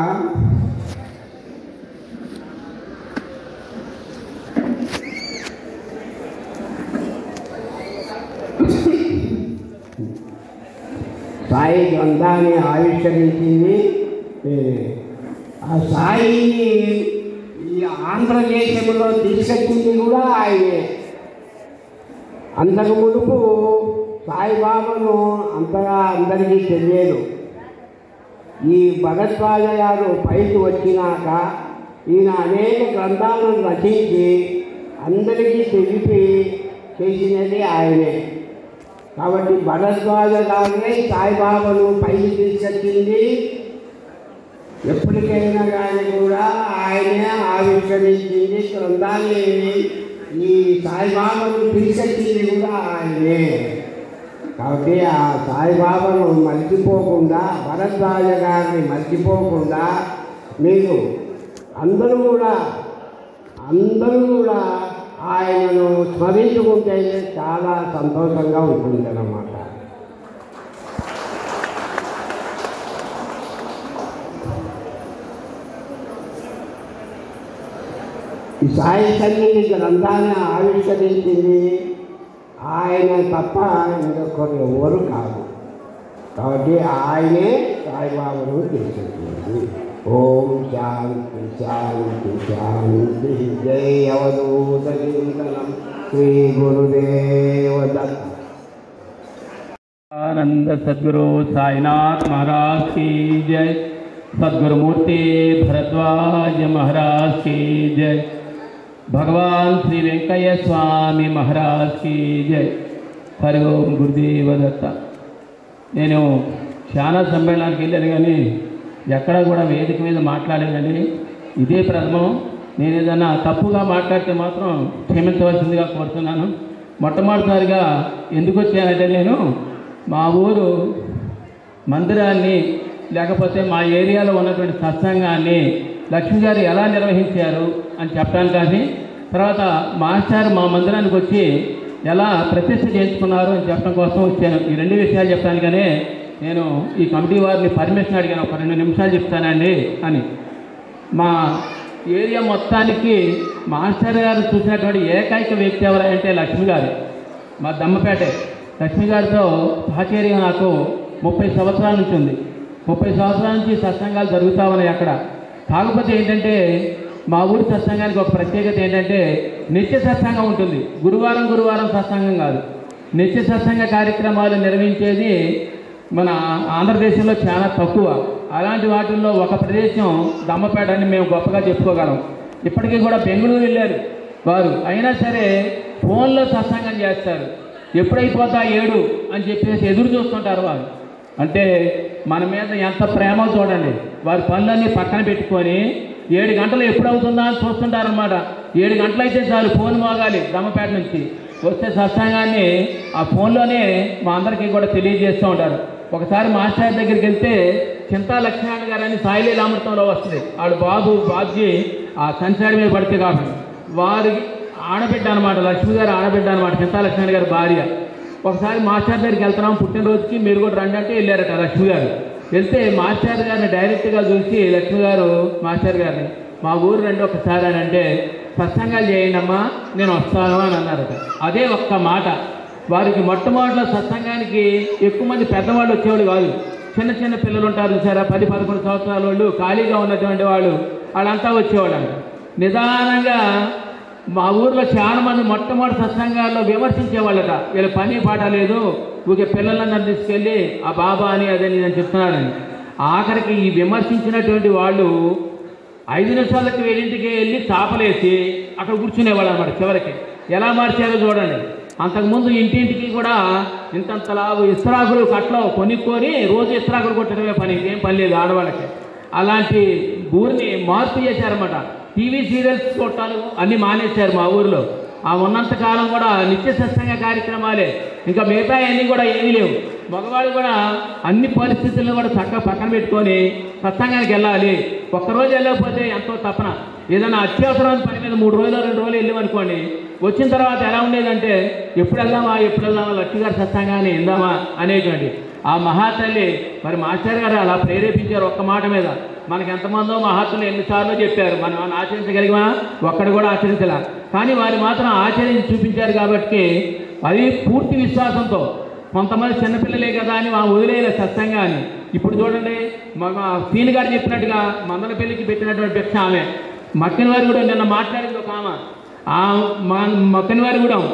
సాయి గ్రంథాన్ని ఆవిష్కరించింది నేనే. ఆ సాయిని ఈ ఆంధ్రదేశంలో తీసుకొచ్చింది కూడా ఆయనే అంతకు మునుపు సాయిబాబాను అంతగా అందరికీ తెలియదు ఈ భగత్వాజ గారు పైకి వచ్చినాక ఈయన అనేక గ్రంథాలను రచించి అందరికీ తెలిపి చేసినది ఆయనే కాబట్టి భరద్వాజ గారినే సాయిబాబాను పైకి తీసుకొచ్చింది ఎప్పటికైనా కానీ కూడా ఆయనే ఆవిష్కరించింది గ్రంథాన్ని ఈ సాయిబాబాను తీసుకొచ్చింది కూడా ఆయనే కాబట్టి ఆ సాయిబాబాను మర్చిపోకుండా భరద్వాజ గారిని మర్చిపోకుండా మీరు అందరూ కూడా అందరూ కూడా ఆయనను స్మరించుకుంటే చాలా సంతోషంగా ఉంటుంది అన్నమాట ఈ సాయి సన్నిధి గ్రంథాన్ని ఆవిష్కరించింది ఆయన తప్ప ఇంకొకరు ఎవరు కాదు కాబట్టి ఆయనే సాయిబాబాను తీసుకొచ్చింది ఓం శాంతి శాంతి శాంతి జై అవధూత చింతనం శ్రీ గురుదేవ దత్త आनंद सदगुरु साईनाथ महाराज की जय सदगुरु मूर्ति भरद्वाज महाराज की जय भगवान श्री वेंकయ్య స్వామి మహారాజ్ की జై హరి ఓం గురుదేవ దత్త నేను చాలా సమ్మేళనానికి వెళ్ళాను కానీ ఎక్కడ కూడా వేదిక మీద మాట్లాడలేదని ఇదే ప్రథమం నేను ఏదైనా తప్పుగా మాట్లాడితే మాత్రం క్షమించవలసిందిగా కోరుతున్నాను మొట్టమొదటిసారిగా ఎందుకు వచ్చానంటే నేను మా ఊరు మందిరాన్ని లేకపోతే మా ఏరియాలో ఉన్నటువంటి సత్సంగాన్ని లక్ష్మి గారు ఎలా నిర్వహించారు అని చెప్పడానికి కానీ తర్వాత మాస్టర్ మా మందిరానికి వచ్చి ఎలా ప్రతిష్ట చేయించుకున్నారు అని చెప్పడం కోసం వచ్చాను ఈ రెండు విషయాలు చెప్పడానికనే నేను ఈ కమిటీ వారిని పర్మిషన్ అడిగాను ఒక రెండు నిమిషాలు చెప్తానండి అని మా ఏరియా మొత్తానికి మాస్టర్ గారు చూసినటువంటి ఏకైక వ్యక్తి ఎవరంటే లక్ష్మి గారు మా దమ్మపేట లక్ష్మి గారితో సహచర్యం నాకు ముప్పై సంవత్సరాల నుంచి ఉంది ముప్పై సంవత్సరాల నుంచి సత్సంగాలు జరుగుతూ ఉన్నాయి అక్కడ కాకపోతే ఏంటంటే మా ఊరి సత్సంగానికి ఒక ప్రత్యేకత ఏంటంటే నిత్య సత్సంగం ఉంటుంది గురువారం గురువారం సత్సంగం కాదు నిత్య సత్సంగ కార్యక్రమాలు నిర్వహించేది మన ఆంధ్రదేశంలో చాలా తక్కువ అలాంటి వాటిల్లో ఒక ప్రదేశం దమ్మపేట అని మేము గొప్పగా చెప్పుకోగలం ఇప్పటికీ కూడా బెంగళూరు వెళ్ళారు వారు అయినా సరే ఫోన్లో సత్సంగం చేస్తారు ఎప్పుడైపోతా ఏడు అని చెప్పేసి ఎదురు చూస్తుంటారు వారు అంటే మన మీద ఎంత ప్రేమ చూడండి వారి పనులన్నీ పక్కన పెట్టుకొని ఏడు గంటలు ఎప్పుడు అవుతుందా అని చూస్తుంటారనమాట ఏడు గంటలు అయితే చాలు ఫోన్ మోగాలి దమ్మపేట నుంచి వస్తే సత్సంగాన్ని ఆ ఫోన్లోనే మా అందరికీ కూడా తెలియజేస్తూ ఉంటారు ఒకసారి మాస్టర్ దగ్గరికి వెళ్తే చింతా లక్ష్మీనారాయణ గారు అని సాయిలీల అమృతంలో వస్తుంది వాళ్ళు బాబు బాబ్జీ ఆ సంచారి మీద పడితే కాబట్టి వారి ఆడబిడ్డ అనమాట లక్ష్మి గారు ఆడబిడ్డ అనమాట చింతా లక్ష్మణ్ గారి భార్య ఒకసారి మాస్టర్ దగ్గరికి వెళ్తున్నాం పుట్టినరోజుకి మీరు కూడా రండి అంటే వెళ్ళారట లక్ష్మి గారు వెళ్తే మాస్టర్ గారిని డైరెక్ట్గా చూసి లక్ష్మి గారు మాస్టర్ గారిని మా ఊరు రండి ఒకసారి అని అంటే సత్సంగాలు చేయండి అమ్మా నేను వస్తాను అని అన్నారట అదే ఒక్క మాట వారికి మొట్టమొదటిలో సత్సంగానికి ఎక్కువ మంది పెద్దవాళ్ళు వచ్చేవాళ్ళు కాదు చిన్న చిన్న పిల్లలు ఉంటారు చూసారా పది పదకొండు సంవత్సరాల వాళ్ళు ఖాళీగా ఉన్నటువంటి వాళ్ళు వాళ్ళంతా వచ్చేవాళ్ళు అంట నిదానంగా మా ఊర్లో చాలా మంది మొట్టమొదటి సత్సంగాల్లో విమర్శించేవాళ్ళట వీళ్ళ పని పాట లేదు ఊకే పిల్లలందరూ తీసుకెళ్ళి ఆ బాబా అని అదని నేను చెప్తున్నాడని ఆఖరికి ఈ విమర్శించినటువంటి వాళ్ళు ఐదు నిమిషాలకి వీళ్ళింటికి వెళ్ళి చాపలేసి అక్కడ కూర్చునేవాళ్ళు అనమాట చివరికి ఎలా మార్చారో చూడండి అంతకుముందు ఇంటింటికి కూడా ఇంతంతలాగు ఇస్త్రాకులు కట్లో కొనుక్కొని రోజు ఇస్త్రాకులు కొట్టడమే పని ఏం పని లేదు ఆడవాళ్ళకి అలాంటి ఊరిని మార్పు చేశారన్నమాట టీవీ సీరియల్స్ కొట్టాలు అన్నీ మానేశారు మా ఊరిలో ఆ ఉన్నంత కాలం కూడా నిత్య సత్సంగ కార్యక్రమాలే ఇంకా మిగతా అన్నీ కూడా ఏమీ లేవు మగవాళ్ళు కూడా అన్ని పరిస్థితులను కూడా చక్కగా పక్కన పెట్టుకొని సత్సంగానికి వెళ్ళాలి ఒక్కరోజు వెళ్ళకపోతే ఎంతో తపన ఏదైనా అత్యవసరమైన పని మీద మూడు రోజులు రెండు రోజులు వెళ్ళామనుకోండి వచ్చిన తర్వాత ఎలా ఉండేదంటే ఎప్పుడు వెళ్దామా ఎప్పుడు వెళ్దామా లక్ష్మి గారి సత్సంగాన్ని ఇందామా అనేటువంటి ఆ మహాతల్లి మరి మాస్టర్ గారు అలా ప్రేరేపించారు ఒక్క మాట మీద మనకి ఎంతమందో మహాత్ములు ఎన్నిసార్లు చెప్పారు మనం ఏమైనా ఆచరించగలిగినా ఒక్కడు కూడా ఆచరించలే కానీ వారు మాత్రం ఆచరించి చూపించారు కాబట్టి అది పూర్తి విశ్వాసంతో కొంతమంది చిన్నపిల్లలే కదా అని మా వదిలేయలే సత్సంగాన్ని ఇప్పుడు చూడండి మా మా సీని గారు చెప్పినట్టుగా మందల పెళ్లికి పెట్టినటువంటి భిక్ష ఆమె మక్కిన వారు కూడా నిన్న మాట్లాడింది ఒక ఆమె ఆ మక్కని వారు కూడా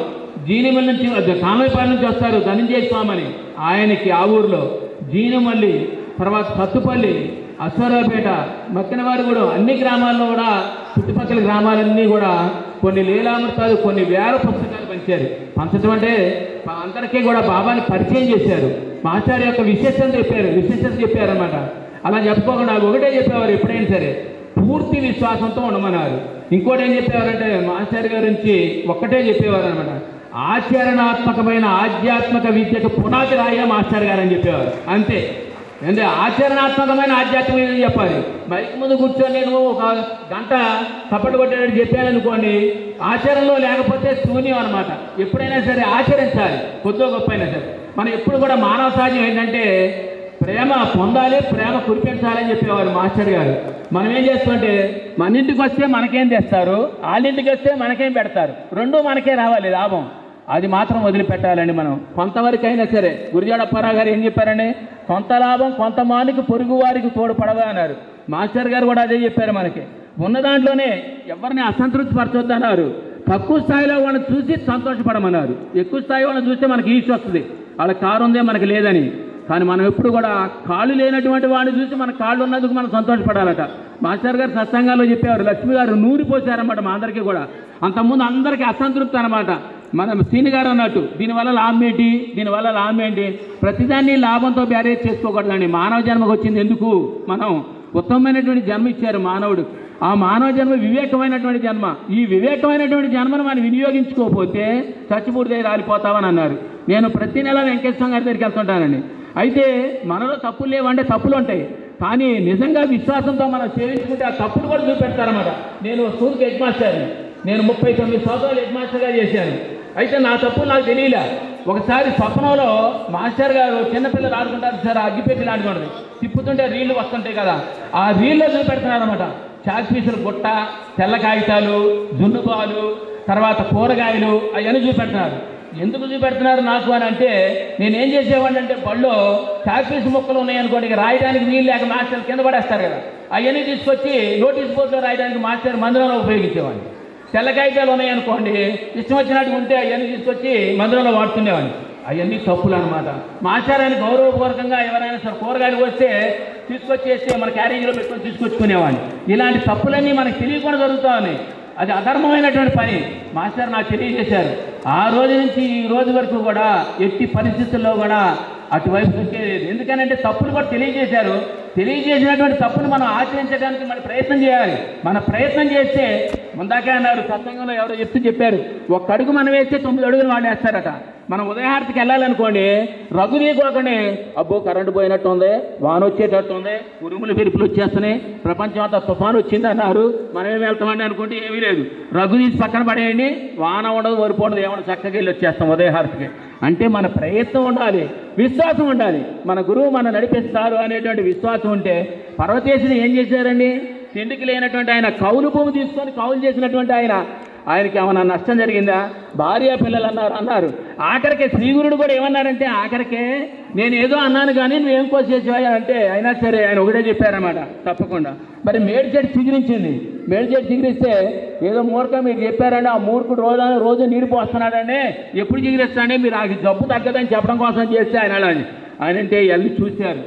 జీనిమల్లి నుంచి అదే కామేపాలెం నుంచి వస్తారు ధనంజయ స్వామి అని ఆయనకి ఆ ఊరిలో జీనిమల్లి తర్వాత సత్తుపల్లి అశ్వరావుపేట మక్కినవారు కూడా అన్ని గ్రామాల్లో కూడా చుట్టుపక్కల గ్రామాలన్నీ కూడా కొన్ని లీలామృతాలు కొన్ని వేల పుస్తకాలు పంచారు పంచడం అంటే ప- అందరికీ కూడా బాబాని పరిచయం చేశారు మాస్టర్ యొక్క విశేషం చెప్పారు విశేషత చెప్పారన్నమాట అలా చెప్పుకోకుండా ఒకటే చెప్పేవారు ఎప్పుడైనా సరే పూర్తి విశ్వాసంతో ఉండమన్నారు ఇంకోటి ఏం చెప్పేవారంటే మాస్టర్ గారి నుంచి ఒక్కటే చెప్పేవారు అనమాట ఆచరణాత్మకమైన ఆధ్యాత్మిక విద్యకు పునాది రాయ మాస్టర్ గారు అని చెప్పేవారు అంతే అంటే ఆచరణాత్మకమైన ఆధ్యాత్మిక విద్య చెప్పాలి బైక్ ముందు కూర్చొని నేను ఒక గంట కప్పటి కొట్టేటట్టు చెప్పాను అనుకోండి ఆచరణలో లేకపోతే శూన్యం అనమాట ఎప్పుడైనా సరే ఆచరించాలి కొద్దో గొప్ప అయినా సరే మనం ఎప్పుడు కూడా మానవ సహజం ఏంటంటే ప్రేమ పొందాలి ప్రేమ కురిపించాలని చెప్పేవారు మాస్టర్ గారు మనం ఏం చేస్తామంటే మన ఇంటికి వస్తే మనకేం తెస్తారు వాళ్ళ ఇంటికి వస్తే మనకేం పెడతారు రెండూ మనకే రావాలి లాభం అది మాత్రం వదిలిపెట్టాలండి మనం కొంతవరకు అయినా సరే గురిజాడప్పారావు గారు ఏం చెప్పారండి కొంత లాభం కొంత మానికి పొరుగు వారికి తోడుపడవా అన్నారు మాస్టర్ గారు కూడా అదే చెప్పారు మనకి ఉన్న దాంట్లోనే ఎవరిని అసంతృప్తి పరచొద్దు అన్నారు తక్కువ స్థాయిలో వాళ్ళని చూసి సంతోషపడమన్నారు ఎక్కువ స్థాయి వాళ్ళని చూస్తే మనకి ఈస్ట్ వస్తుంది వాళ్ళ కారు ఉందే మనకి లేదని కానీ మనం ఎప్పుడు కూడా కాళ్ళు లేనటువంటి వాడిని చూసి మన కాళ్ళు ఉన్నందుకు మనం సంతోషపడాలట మాస్టర్ గారు సత్సంగాల్లో చెప్పేవారు లక్ష్మి గారు నూరి పోసారన్నమాట మా అందరికీ కూడా అంతకుముందు అందరికీ అసంతృప్తి అనమాట మన సీని గారు అన్నట్టు దీనివల్ల లాభం ఏంటి దీనివల్ల లాభం ఏంటి ప్రతిదాన్ని లాభంతో బ్యారేజ్ చేసుకోకూడదండి మానవ జన్మకు వచ్చింది ఎందుకు మనం ఉత్తమమైనటువంటి జన్మ ఇచ్చారు మానవుడు ఆ మానవ జన్మ వివేకమైనటువంటి జన్మ ఈ వివేకమైనటువంటి జన్మను మనం వినియోగించుకోకపోతే చచ్చిపూడిదై రాలిపోతామని అన్నారు నేను ప్రతి నెల వెంకటేశ్వర గారి దగ్గరికి వెళ్తుంటానండి అయితే మనలో తప్పులు లేవంటే తప్పులు ఉంటాయి కానీ నిజంగా విశ్వాసంతో మనం సేవించుకుంటే ఆ తప్పులు కూడా చూపెడతారన్నమాట నేను స్కూల్కి హెడ్ మాస్టర్ని నేను ముప్పై తొమ్మిది సంవత్సరాలు హెడ్ మాస్టర్గా చేశాను అయితే నా తప్పులు నాకు తెలియలే ఒకసారి స్వప్నంలో మాస్టర్ గారు చిన్నపిల్లలు ఆడుకుంటారు సార్ అగ్గిపెట్టి ఆడుకోండి తిప్పుతుంటే రీళ్లు వస్తుంటాయి కదా ఆ రీల్లో చూపెడుతున్నారు అనమాట చాక్ పీసులు గుట్ట తెల్ల కాగితాలు జున్నుపాలు తర్వాత కూరగాయలు అవన్నీ చూపెడుతున్నారు ఎందుకు చూపెడుతున్నారు నాకు అని అంటే నేనేం చేసేవాడిని అంటే బళ్ళో చాక్పీస్ ముక్కలు ఉన్నాయనుకోండి ఇక రాయడానికి వీలు లేక మాస్టర్ కింద పడేస్తారు కదా అవన్నీ తీసుకొచ్చి నోటీస్ బోర్డులో రాయడానికి మాస్టర్ మందిరంలో ఉపయోగించేవాడిని తెల్ల కాగితాలు ఉన్నాయనుకోండి ఇష్టం వచ్చినట్టు ఉంటే అవన్నీ తీసుకొచ్చి మందిరంలో వాడుతుండేవాడిని అవన్నీ తప్పులు అనమాట మాస్టరాన్ని గౌరవపూర్వకంగా ఎవరైనా సరే కూరగాయలు వస్తే తీసుకొచ్చేస్తే మన క్యారేజీలో పెట్టుకొని తీసుకొచ్చుకునేవాడిని ఇలాంటి తప్పులన్నీ మనకు తెలియకుండా జరుగుతా ఉన్నాయి అది అధర్మమైనటువంటి పని మాస్టర్ నాకు తెలియజేశారు ఆ రోజు నుంచి ఈ రోజు వరకు కూడా ఎట్టి పరిస్థితుల్లో కూడా అటువైపు చూసేది ఎందుకనంటే తప్పులు కూడా తెలియజేశారు తెలియజేసినటువంటి తప్పును మనం ఆచరించడానికి మన ప్రయత్నం చేయాలి మన ప్రయత్నం చేస్తే ముందాకే అన్నారు సత్సంగంలో ఎవరో చెప్తూ చెప్పారు ఒక్క అడుగు మనం వేస్తే తొమ్మిది అడుగులు వాళ్ళు వేస్తారట మనం ఉదయహారతికి వెళ్ళాలనుకోండి రఘు తీయకోకండి అబ్బో కరెంటు పోయినట్టు ఉంది వాన వచ్చేటట్టు ఉంది ఉరుములు పిరుపులు వచ్చేస్తున్నాయి ప్రపంచం అంతా తుఫాను వచ్చింది అన్నారు మనం ఏమి వెళ్తామండి అనుకుంటే ఏమీ లేదు రఘు తీసి పక్కన పడేయండి వాన ఉండదు వరుపు ఉండదు ఏమన్నా చక్కగా వెళ్ళి వచ్చేస్తాం ఉదయహారతికి అంటే మన ప్రయత్నం ఉండాలి విశ్వాసం ఉండాలి మన గురువు మన నడిపిస్తారు అనేటువంటి విశ్వాసం ఉంటే పర్వతేశుని ఏం చేశారండి తిండికి లేనటువంటి ఆయన కౌలు భూమి తీసుకొని కౌలు చేసినటువంటి ఆయన ఆయనకి ఏమైనా నష్టం జరిగిందా భార్య పిల్లలు అన్నారు అన్నారు ఆఖరికి శ్రీగురుడు కూడా ఏమన్నారంటే ఆఖరికే నేను ఏదో అన్నాను కానీ నువ్వేం కోసేసావు అంటే అయినా సరే ఆయన ఒకటే చెప్పారన్నమాట తప్పకుండా మరి మేడి చెట్టు చిగురించింది మేడి చెట్టు చిగురిస్తే ఏదో మూర్ఖం మీరు చెప్పారండి ఆ మూర్ఖుడు రోజు రోజు నీరు పోస్తున్నాడండి ఎప్పుడు చిగురిస్తాడే మీరు ఆ జబ్బు తగ్గదని చెప్పడం కోసం చేస్తే ఆయన అలా ఆయన అంటే వెళ్ళి చూశారు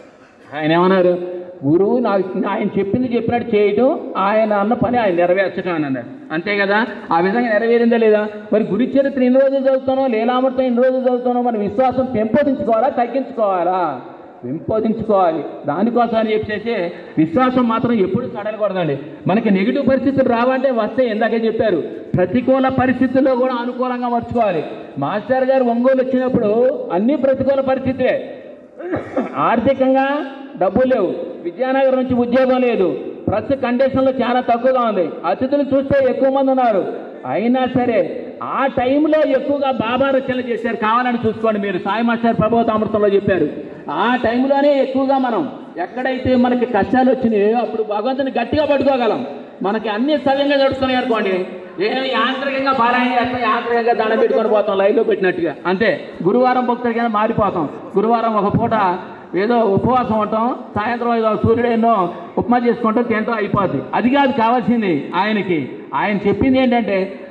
ఆయన ఏమన్నారు గురువు నాకు ఆయన చెప్పింది చెప్పినట్టు చేయటం ఆయన అన్న పని ఆయన నెరవేర్చడం అని అన్నారు అంతే కదా ఆ విధంగా నెరవేరిందా లేదా మరి గురి చరిత్ర ఎన్ని రోజులు చదువుతానో లీలామృతం ఎన్ని రోజులు చదువుతానో మన విశ్వాసం పెంపొందించుకోవాలా తగ్గించుకోవాలా పెంపొందించుకోవాలి దానికోసం అని చెప్పేసి విశ్వాసం మాత్రం ఎప్పుడు సడలకూడదండి మనకి నెగిటివ్ పరిస్థితులు రావంటే వస్తే ఇందాకే చెప్పారు ప్రతికూల పరిస్థితుల్లో కూడా అనుకూలంగా మర్చుకోవాలి మాస్టర్ గారు ఒంగోలు వచ్చినప్పుడు అన్ని ప్రతికూల పరిస్థితులే ఆర్థికంగా డబ్బులు లేవు విద్యానగర్ నుంచి ఉద్యోగం లేదు ప్రస్తుత కండిషన్లో చాలా తక్కువగా ఉంది అతిథులు చూస్తే ఎక్కువ మంది ఉన్నారు అయినా సరే ఆ టైంలో ఎక్కువగా బాబా రచనలు చేశారు కావాలని చూసుకోండి మీరు సాయి మాస్టర్ ప్రభోత అమృతంలో చెప్పారు ఆ టైంలోనే ఎక్కువగా మనం ఎక్కడైతే మనకి కష్టాలు వచ్చినాయో అప్పుడు భగవంతుని గట్టిగా పట్టుకోగలం మనకి అన్ని సవ్యంగా జరుగుతున్నాయి అనుకోండి ఏమి యాంత్రికంగా పారాయణ చేస్తాం యాంత్రికంగా దండం పెట్టుకొని పోతాం లైవ్లో పెట్టినట్టుగా అంతే గురువారం భక్తుడి కింద మారిపోతాం గురువారం ఒక పూట ఏదో ఉపవాసం ఉంటాం సాయంత్రం ఏదో సూర్యుడు ఎన్నో ఉప్మా చేసుకుంటాం తింటాం అయిపోద్ది అది కాదు కావాల్సింది ఆయనకి ఆయన చెప్పింది ఏంటంటే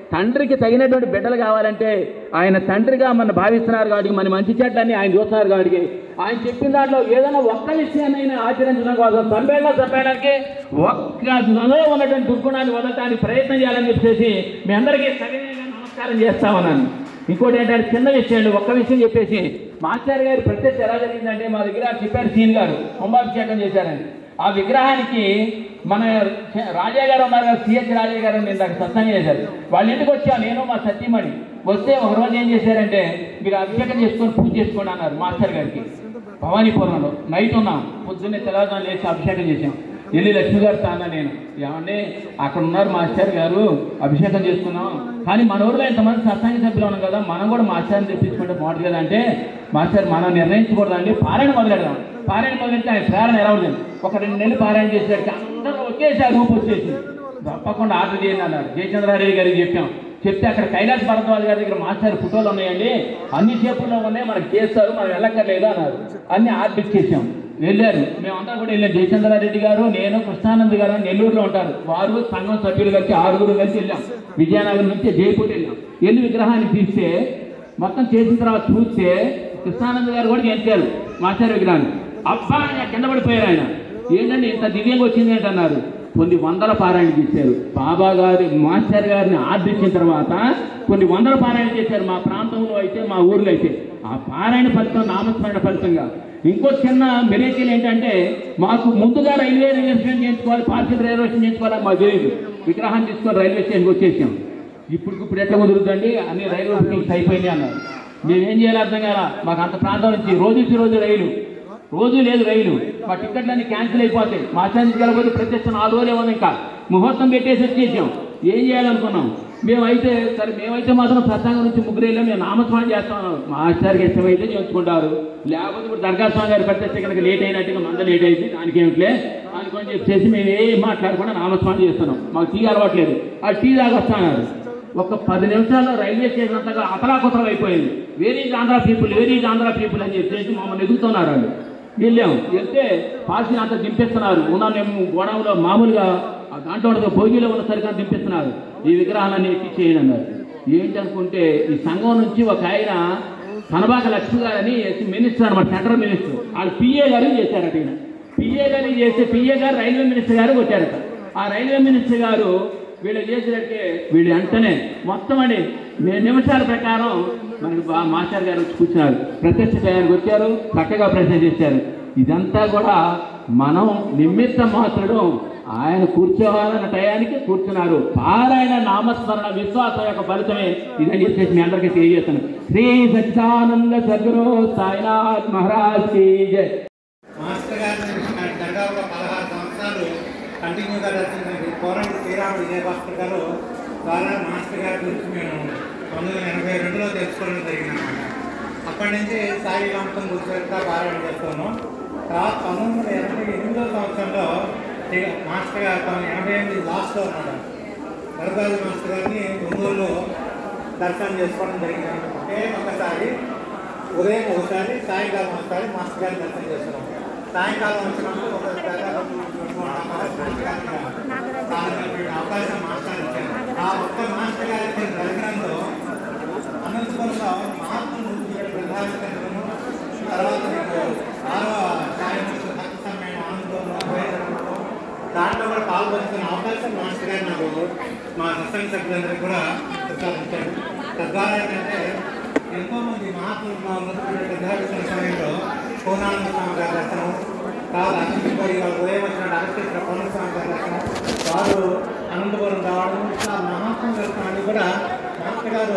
తండ్రికి తగినటువంటి బిడ్డలు కావాలంటే ఆయన తండ్రిగా మన భావిస్తున్నారు కాబట్టి మన మంచి చెడ్డని ఆయన చూస్తున్నారు కాబట్టి ఆయన చెప్పిన దాంట్లో ఏదైనా ఒక్క విషయాన్ని ఆయన ఆచరించడం కోసం చంపేలా చంపేయడానికి ఒక్క మనలో ఉన్నటువంటి దుర్గుణాన్ని వదలటానికి ప్రయత్నం చేయాలని చెప్పేసి మీ అందరికీ సవినయంగా నమస్కారం చేస్తామన్నాను ఇంకోటి ఏంటంటే చిన్న విషయం అండి ఒక్క విషయం చెప్పేసి మాస్టర్ గారి ప్రత్యక్ష ఎలా జరిగిందంటే మా దగ్గర చెప్పారు సీన్ గారు కుంభాభిషేకం చేశారండి ఆ విగ్రహానికి మన రాజా గారు ఉన్నారు కదా సిహెచ్ రాజా గారు నేను దానికి సత్సంగం చేశారు వాళ్ళ ఇంటికి వచ్చా నేను మా సత్యమణి వస్తే ఒక రోజు ఏం చేశారంటే మీరు అభిషేకం చేసుకొని పూజ చేసుకోండి అన్నారు మాస్టర్ గారికి భవానీపురంలో నైట్ ఉన్నాం పొద్దున్నే తెల్లవారుజాము లేచి అభిషేకం చేశాం వెళ్ళి లక్ష్మి గారు తానా నేను ఏమండి అక్కడ ఉన్నారు మాస్టర్ గారు అభిషేకం చేసుకున్నాం కానీ మన ఊరిలో ఇంతమంది సత్సంగ సభ్యులు ఉన్నాం కదా మనం కూడా మాస్టర్ని తెప్పించుకుంటే బాగుంటుంది కదా అంటే మాస్టర్ మనం నిర్ణయించకూడదండి పారాయణ మొదలెడదాం పారాయణ మొదలెడితే ఆయన ప్రేరణ ఎలా ఉంటుంది ఒక రెండు నెలలు పారాయణ చేసేటికి అందరూ ఒకేసారి రూపు వచ్చేసి తప్పకుండా ఆర్డర్ చేయండి అన్నారు జయచంద్రారెడ్డి గారికి చెప్పాం చెప్తే అక్కడ కైలాస్ భరద్వాజ్ గారి దగ్గర మాస్టర్ ఫోటోలు ఉన్నాయండి అన్ని షేపుల్లో ఉన్నాయి మనకి చేస్తారు మనం వెళ్ళక్కర్లేదు అన్నారు అన్ని ఆర్డర్ ఇచ్చేసాం వెళ్ళారు మేమంతా కూడా వెళ్ళాం జయచంద్రారెడ్డి గారు నేను కృష్ణానంద్ గారు నెల్లూరులో ఉంటారు వారు సంఘం సభ్యులు కలిసి ఆరుగురు కలిసి వెళ్ళాం విజయనగరం నుంచి జైపూర్ వెళ్ళాం వెళ్ళి విగ్రహాన్ని తీస్తే మొత్తం చేసిన తర్వాత చూస్తే కృష్ణానంద్ గారు కూడా చేశారు మాస్టర్ విగ్రహాన్ని అబ్బా ఆయన కింద పడిపోయారు ఆయన ఏంటంటే ఇంత దివ్యంగా వచ్చింది ఏంటన్నారు కొన్ని వందల పారాయణ చేశారు బాబా గారి మాస్టర్ గారిని ఆర్దించిన తర్వాత కొన్ని వందల పారాయణ చేశారు మా ప్రాంతంలో అయితే మా ఊర్లో అయితే ఆ పారాయణ ఫలితం నామస్మరణ ఫలితంగా ఇంకో చిన్న మెరేకిల్ ఏంటంటే మాకు ముందుగా రైల్వే రిజర్వేషన్ చేయించుకోవాలి పార్సిల్ రిజర్వేషన్ చేయించుకోవాలని మాకు తెలియదు విగ్రహాన్ని తీసుకొని రైల్వే స్టేషన్కి వచ్చేసాం ఇప్పుడు ఇప్పుడు ఎట్లా కుదురుతుందండి అన్ని రైల్వే బుకింగ్స్ అయిపోయినాయి అన్నారు మేమేం చేయాలి అర్థం కాల మాకు అంత ప్రాంతం నుంచి రోజు రోజు రైలు రోజు లేదు రైలు మా టికెట్లన్నీ క్యాన్సిల్ అయిపోతాయి మా ఛాన్స్ గెలబోతే ప్రత్యక్ష నాలుగు రోజులు ఏమన్నా ఇంకా ముహూర్తం పెట్టేసి వచ్చేసాం ఏం చేయాలనుకున్నాం మేమైతే సరే మేమైతే మాత్రం సత్సంగం నుంచి ముగ్గురు వెళ్ళాం మేము నామస్మరణ చేస్తాం మాస్టర్కి ఇష్టమైతే చేయించుకుంటారు లేకపోతే ఇప్పుడు దర్గా స్వామి గారి ప్రత్యక్ష కనుక లేట్ అయినట్టుగా మంద లేట్ అయింది దానికి ఏమిట్లే అనుకొని చెప్పేసి మేము ఏం మాట్లాడకుండా నామస్మరణ చేస్తున్నాం మాకు టీ అలవాట్లేదు ఆ టీ తాగొస్తాన్నారు ఒక పది నిమిషాల్లో రైల్వే స్టేషన్ అంతగా అతలాకుతలం అయిపోయింది very Andhra people very Andhra people అని చెప్పేసి మమ్మల్ని ఎదుగుతున్నారు వాళ్ళు వెళ్ళాం వెళ్తే పార్సీని అంతా దింపేస్తున్నారు ఉన్న మేము గోడంలో మామూలుగా ఆ దాంట్లో ఉన్న భోగిలో ఉన్న సరిగ్గా దింపేస్తున్నారు ఈ విగ్రహాలన్నీ ఎక్కిచ్చేయండి అన్నారు ఏంటి అనుకుంటే ఈ సంఘం నుంచి ఒక ఆయన కనబాక లక్ష్మి గారని మినిస్టర్ అనమాట సెంట్రల్ మినిస్టర్ వాళ్ళు పిఏ గారు చేశారట ఈయన పిఏ గారు చేస్తే పిఏ గారు రైల్వే మినిస్టర్ గారు వచ్చారట ఆ రైల్వే మినిస్టర్ గారు వీళ్ళు చేసినట్టే వీళ్ళు వెంటనే మొత్తం అండి ని- నిమిషాల ప్రకారం మనకి బా- మాస్టర్ గారు వచ్చి కూర్చున్నారు ప్రత్యక్ష టయానికి వచ్చారు చక్కగా ప్రశ్న చేశారు ఇదంతా కూడా మనం నిమిత్త మాత్రుడు ఆయన కూర్చోవాలన్న టయానికి కూర్చున్నారు పారాయణ నామస్మరణ విశ్వాసం యొక్క ఫలితమే ఇదని చెప్పేసి మీ అందరికీ తెలియజేస్తాను శ్రీ సచ్చిదానంద సద్గురు సాయినాథ్ మహారాజ్ కీ జై మాస్టర్ గారిని దర్గాలో పదహారు సంవత్సరాలు కంటిన్యూగా దర్శించిన కోరండి శ్రీరాముడు విజయభాస్కర్ గారు ద్వారా మాస్టర్ గారి గురించి మేము పంతొమ్మిది వందల ఎనభై రెండులో తెలుసుకోవడం జరిగిందన్నమాట అప్పటి నుంచి సాయి రామతం గురుచరిత పారాయణ చేస్తున్నాం తర్వాత పంతొమ్మిది వందల ఎనభై ఎనిమిదో సంవత్సరంలో శ్రీ- మాస్టర్ గారు తన ఎనభై ఎనిమిది లాస్ట్లో ఉన్నాడు వరదాజు మాస్టర్ గారిని ఒంగోలులో దర్శనం చేసుకోవడం జరిగింది ఒకే ఒకసారి ఉదయం ఒకసారి సాయంకాలం ఒకసారి మాస్టర్ గారిని దర్శనం చేస్తున్నాం సాయంకాలం వచ్చినప్పుడు ఒక దాదాపు మాస్టర్ గారికి సాయంత్రం అవకాశం మాస్టర్ ఇచ్చారు ఆ ఒక్క మాస్టర్ గారి ఇచ్చిన దర్శనంతో అనంతపురంలో మహాత్ములు ఇక్కడ ప్రధానికరణము తర్వాత మీకు ఆరో సాయం భక్తి సమ్మేళనం ఆనందంలో ఉపయోగించడంలో దాంట్లో కూడా పాల్గొంటున్న అవకాశం మాస్టర్ గారు నాకు మా సత్సంగ సభ్యులందరికీ కూడా ప్రసాదించారు తద్వారా ఏంటంటే ఎంతో మంది మహాత్ములు మా ఉన్నటువంటి విద్యాభ్యాస సమయంలో పూర్ణానంద స్వామి గారి దర్శనం తర్వాత అనంతపురి వాళ్ళు ఉదయం వచ్చిన అగస్త్యేశ్వర పౌర్ణ స్వామి గారి దర్శనం వారు అనంతపురం రావడం ఇట్లా మహాత్ముల దర్శనాన్ని కూడా మాస్టర్ గారు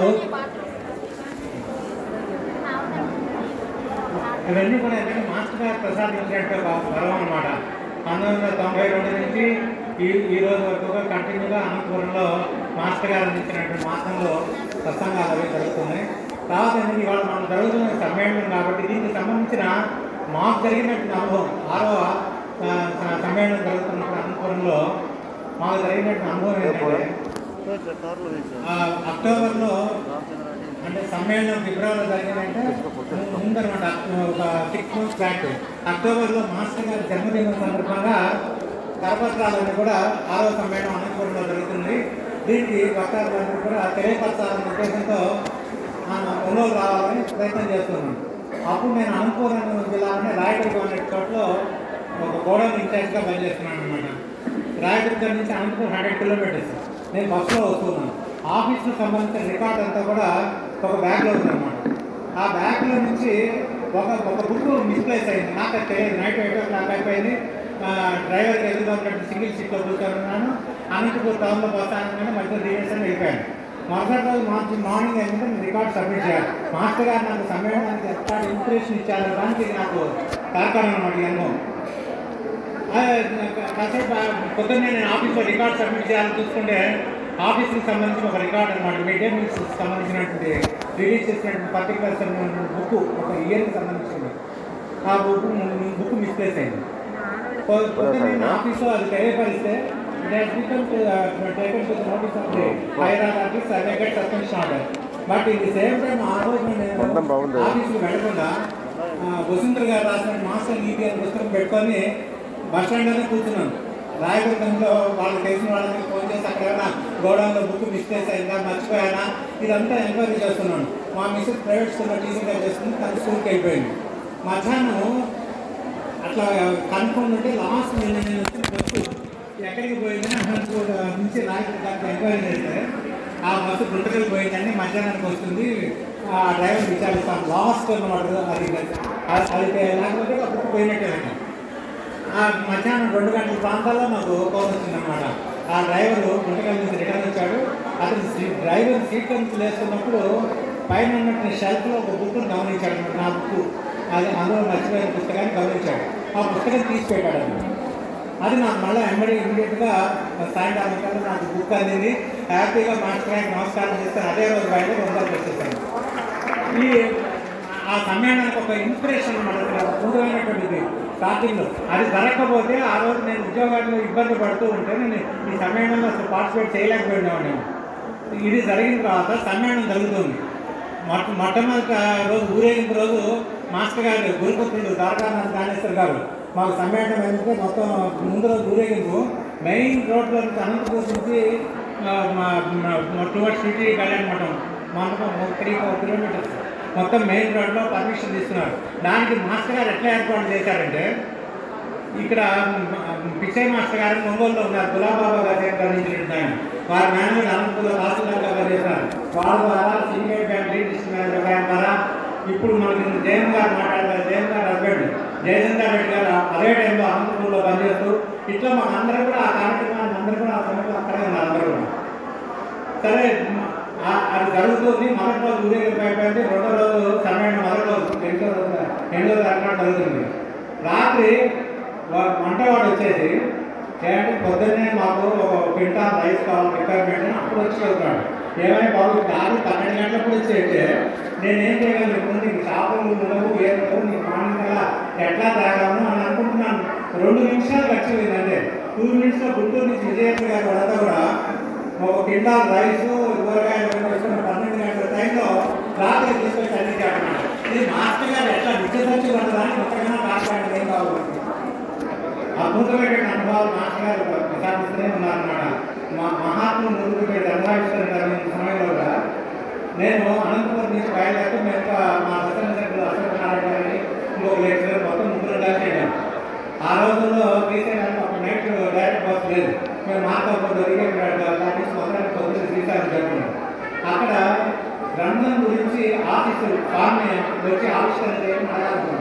ఇవన్నీ కూడా ఏంటంటే మాస్టర్ గారు ప్రసాదించినట్టు ఒక వరం అనమాట పంతొమ్మిది వందల తొంభై రెండు నుంచి ఈ ఈ రోజు వరకు కంటిన్యూగా అనంతపురంలో మాస్టర్ గారు అందించినటువంటి మాసంలో సత్సంగాలు అవి జరుగుతున్నాయి తర్వాత ఏంటంటే ఇవాళ మనం జరుగుతున్న సమ్మేళనం కాబట్టి దీనికి సంబంధించిన మాకు జరిగినటువంటి అనుభవం ఆరవ ఆ, స- సమ్మేళనం జరుగుతున్నప్పుడు అనంతపురంలో మాకు జరిగినటువంటి అనుభవం ఏంటంటే కార్లో వేసాను ఆ, అక్టోబర్లో అంటే సమ్మేళనం ఫిబ్రవరిలో జరిగిందంటే ముందనమాట ఒక సిక్స్ మంత్స్ బ్యాక్ అక్టోబర్లో మాస్టర్ గారి జన్మదినం సందర్భంగా కరపత్రాలని కూడా ఆరో సమ్మేళనం అనంతపురంలో జరుగుతుంది దీనికి భక్తాదులందరూ కూడా తెలియపరచాలనే ఉద్దేశంతో ఆ, ఒంగోలు రావాలని ప్రయత్నం చేస్తున్నాను అప్పుడు నేను అనంతపురం జిల్లాలోనే రాయదుర్గం అనే చోట్ల ఒక గోడౌన్ ఇన్ఛార్జ్గా పనిచేస్తున్నాను అనమాట రాయదుర్గం నుంచి అనంతపురం హండ్రెడ్ కిలోమీటర్స్ నేను బస్సులో వస్తున్నాను ఆఫీస్కి సంబంధించిన రికార్డ్ అంతా కూడా ఒక బ్యాగ్లో ఉందన్నమాట ఆ బ్యాగ్లో నుంచి ఒక ఒక బుక్ మిస్ప్లేస్ అయింది నాకు అది తెలియదు నైట్ ఎయిట్ ఓ క్లాక్ అయిపోయింది ఆ, డ్రైవర్కి ఎదురుగా ఉన్నట్టు సింగిల్ సీట్లో కూర్చొని అనంతపూర్ టౌన్లో బస్ అనగానే మధ్య దిగేసాను వెళ్ళిపోయాను మరుసటి రోజు మార్చి మార్నింగ్ ఏంటంటే నేను రికార్డ్ సబ్మిట్ చేయాలి మాస్టర్ గారు నాకు సమ్మేళనానికి ఎట్లా ఇన్స్పిరేషన్ ఇచ్చారు దానికి నాకు తార్కాణం అనమాట ఈ అనుభవం ఆ, కాసేపు ఆ పొద్దున్నే నేను ఆఫీస్లో రికార్డ్ సబ్మిట్ చేయాలని చూసుకుంటే ఆఫీస్కి సంబంధించిన ఒక రికార్డ్ అనమాట మిడ్ డే మీల్స్ సంబంధించినటువంటి రిలీజ్ చేసినటువంటి పర్టికులర్స్ బుక్ ఒక ఇయర్కి సంబంధించింది ఆ బుక్ బుక్ మిస్ప్లేస్ అయింది పొ- పొద్దున్నే నేను ఆఫీస్లో అది తెలియపరిస్తే taken to notice of the higher office I get suspension order but ఇది సేమ్ టైం ఆ రోజు నేను మొత్తం బాగుంది. ఆఫీస్కి వెళ్ళకుండా ఆ, వసుంధర గారు రాసిన మాస్టర్ నీతి అనే పుస్తకం పెట్టుకొని బస్ స్టాండ్లోనే కూర్చున్నాను రాయదుర్గంలో వాళ్ళకి తెలిసిన వాళ్ళకి ఫోన్ చేసి అక్కడ ఏమైనా గోడౌన్లో బుక్ మిస్టేక్ అయిందా మర్చిపోయానా ఇదంతా ఎంక్వైరీ చేస్తున్నాను మా మిస్సెస్ ప్రైవేట్ స్కూల్లో టీచర్గా చేస్తుంది తన స్కూల్కి వెళ్ళిపోయింది మధ్యాహ్నం అట్లా కనుక్కొని ఉంటే లాస్ట్ నిన్న నేను వచ్చిన బస్సు ఎక్కడికి పోయిందని అనంతపూర్ నుంచి రాయదుర్గం దానికి ఎంక్వైరీ చేస్తే ఆ బస్సు గుంటకల్ పోయిందని మధ్యాహ్నానికి వస్తుంది ఆ డ్రైవర్ విచారిస్తాం లాస్ట్ అన్నమాట అది అది అది లేకపోతే అప్పుడు పోయినట్టే లెక్క. ఆ మధ్యాహ్నం రెండు గంటల ప్రాంతాల్లో నాకు ఫోన్ వచ్చిందనమాట ఆ డ్రైవర్ గుంటకల్ నుంచి రిటర్న్ వచ్చాడు అతను సీ- డ్రైవర్ సీట్ నుంచి లేస్తున్నప్పుడు పైన ఉన్నటువంటి షెల్ఫ్లో ఒక బుక్ను గమనించాడు అన్నమాట నా బుక్ అది అందులో మర్చిపోయిన పుస్తకాన్ని గమనించాడు ఆ పుస్తకం తీసి పెట్టాడు అన్నమాట అది నాకు మళ్ళీ ఎంబడి ఇమీడియట్గా సాయంకాలం కల్లా నాకు బుక్ అందింది హ్యాపీగా మాస్టర్ గారికి నమస్కారం చేస్తాను అదే రోజు బయట వందలు వచ్చేసాను ఈ ఆ సమ్మేళనానికి ఒక ఇన్స్పిరేషన్ మనకు అద్భుతమైనటువంటిది స్టార్టింగ్లో అది జరగకపోతే ఆ రోజు నేను ఉద్యోగాల్లో ఇబ్బంది పడుతూ ఉంటే నేను ఈ సమ్మేళనంలో అసలు పార్టిసిపేట్ చేయలేకపోయినాను ఇది జరిగిన తర్వాత సమ్మేళనం జరుగుతుంది మొట్ట మొట్టమొదటి రోజు ఊరేగింపు రోజు మాస్టర్ గారు గురుపుత్రుడు ద్వారకానాథ్ దానేశ్వర్ గారు మాకు సమ్మేళనం ఏంటంటే మొత్తం ముందు రోజు ఊరేగింపు మెయిన్ రోడ్లో నుంచి అనంతపూర్ నుంచి టువర్డ్స్ సిటీ కళ్యాణ మఠం మండపం త్రీ ఫోర్ కిలోమీటర్స్ మొత్తం మెయిన్ రోడ్లో పర్మిషన్ తీసుకున్నారు దానికి మాస్టర్ గారు ఎట్లా ఏర్పాటు చేశారంటే ఇక్కడ పిచ్చయ్య మాస్టర్ గారు ఒంగోలులో ఉన్నారు గులాబాబా గారి దగ్గర నుంచి ఆయన వారి మేనేజర్ అనంతపురంలో తహసీల్దార్ గారు చేశారు వాళ్ళ ద్వారా సిండికేట్ బ్యాంక్ లీడ్ మేనేజర్ గారి ద్వారా ఇప్పుడు మనకి జయన్ గారు మాట్లాడారు జయన్ గారు హస్బెండ్ జయచంద్ర రెడ్డి గారు అదే టైంలో అనంతపురంలో పనిచేస్తూ ఇట్లా మాకు అందరూ కూడా ఆ కార్యక్రమాన్ని అందరూ కూడా ఆ సమయంలో అక్కడే ఉన్నారు అందరూ కూడా సరే ఆ- అది జరుగుతుంది మొదటి రోజు ఊరేగింపు అయిపోయింది రెండో రోజు సమ్మేళనం మొదటి రోజు ఎనిమిదో రోజు ఎనిమిదో తారీఖు జరుగుతుంది రాత్రి వా- వంటవాడు వచ్చేసి ఏంటంటే పొద్దున్నే మాకు ఒక క్వింటాల్ రైస్ కావాలి రిక్వైర్మెంట్ అని అప్పుడు వచ్చి చదువుతాడు ఏమైనా బాబు రాత్రి పన్నెండు గంటలప్పుడు వచ్చి అయితే నేనేం చేయగలను ఇప్పుడు నీకు షాపులు ఉండవు ఏం ఉండవు నీకు మార్నింగ్ కల్లా ఎట్లా తాగాము అని అనుకుంటున్నాను రెండు నిమిషాలు ఖర్చు అయిందంటే టూ మినిట్స్లో గుంటూరు నుంచి విజయేంద్ర గారు వాళ్ళంతా కూడా ఒక కింటాల్ రైస్ కూరగాయలు ఇవన్నీ వేసుకున్న పన్నెండు గంటల టైంలో రాత్రి తీసుకొని చదివించాడు ఇది మాస్టర్ గారు ఎట్లా విద్యసచ్చి పడదానికి ఒక్కడైనా కాపాడడం ఏం కావాలి అద్భుతమైన అనుభవాలు మాస్టర్ గారు ప్రసాదిస్తూనే ఉన్నారన్నమాట మా మహాత్ములు ముందుకు పెట్టి అనుభవిస్తున్న తరుణ సమయంలో కూడా నేను అనంతపురం నుంచి బయలుదేరితే మేము ఇంకా మా దర్శన సెంటర్ అశ్వత్థనారాయణ గారిని ఇంకొక లెక్చరర్ మొత్తం ముగ్గురు కలిసి వెళ్ళాం ఆ రోజుల్లో శ్రీశైలానికి ఒక నైట్ డైరెక్ట్ బస్ లేదు మేము మార్కాపురం దొరికి దాని నుంచి మొత్తానికి పొద్దున్న శ్రీశైలం జరుగుతున్నాం అక్కడ గ్రంథం గురించి ఆఫీసు ఫామ్ని వచ్చి ఆవిష్కరణ చేయడం అడగాలనుకున్నాం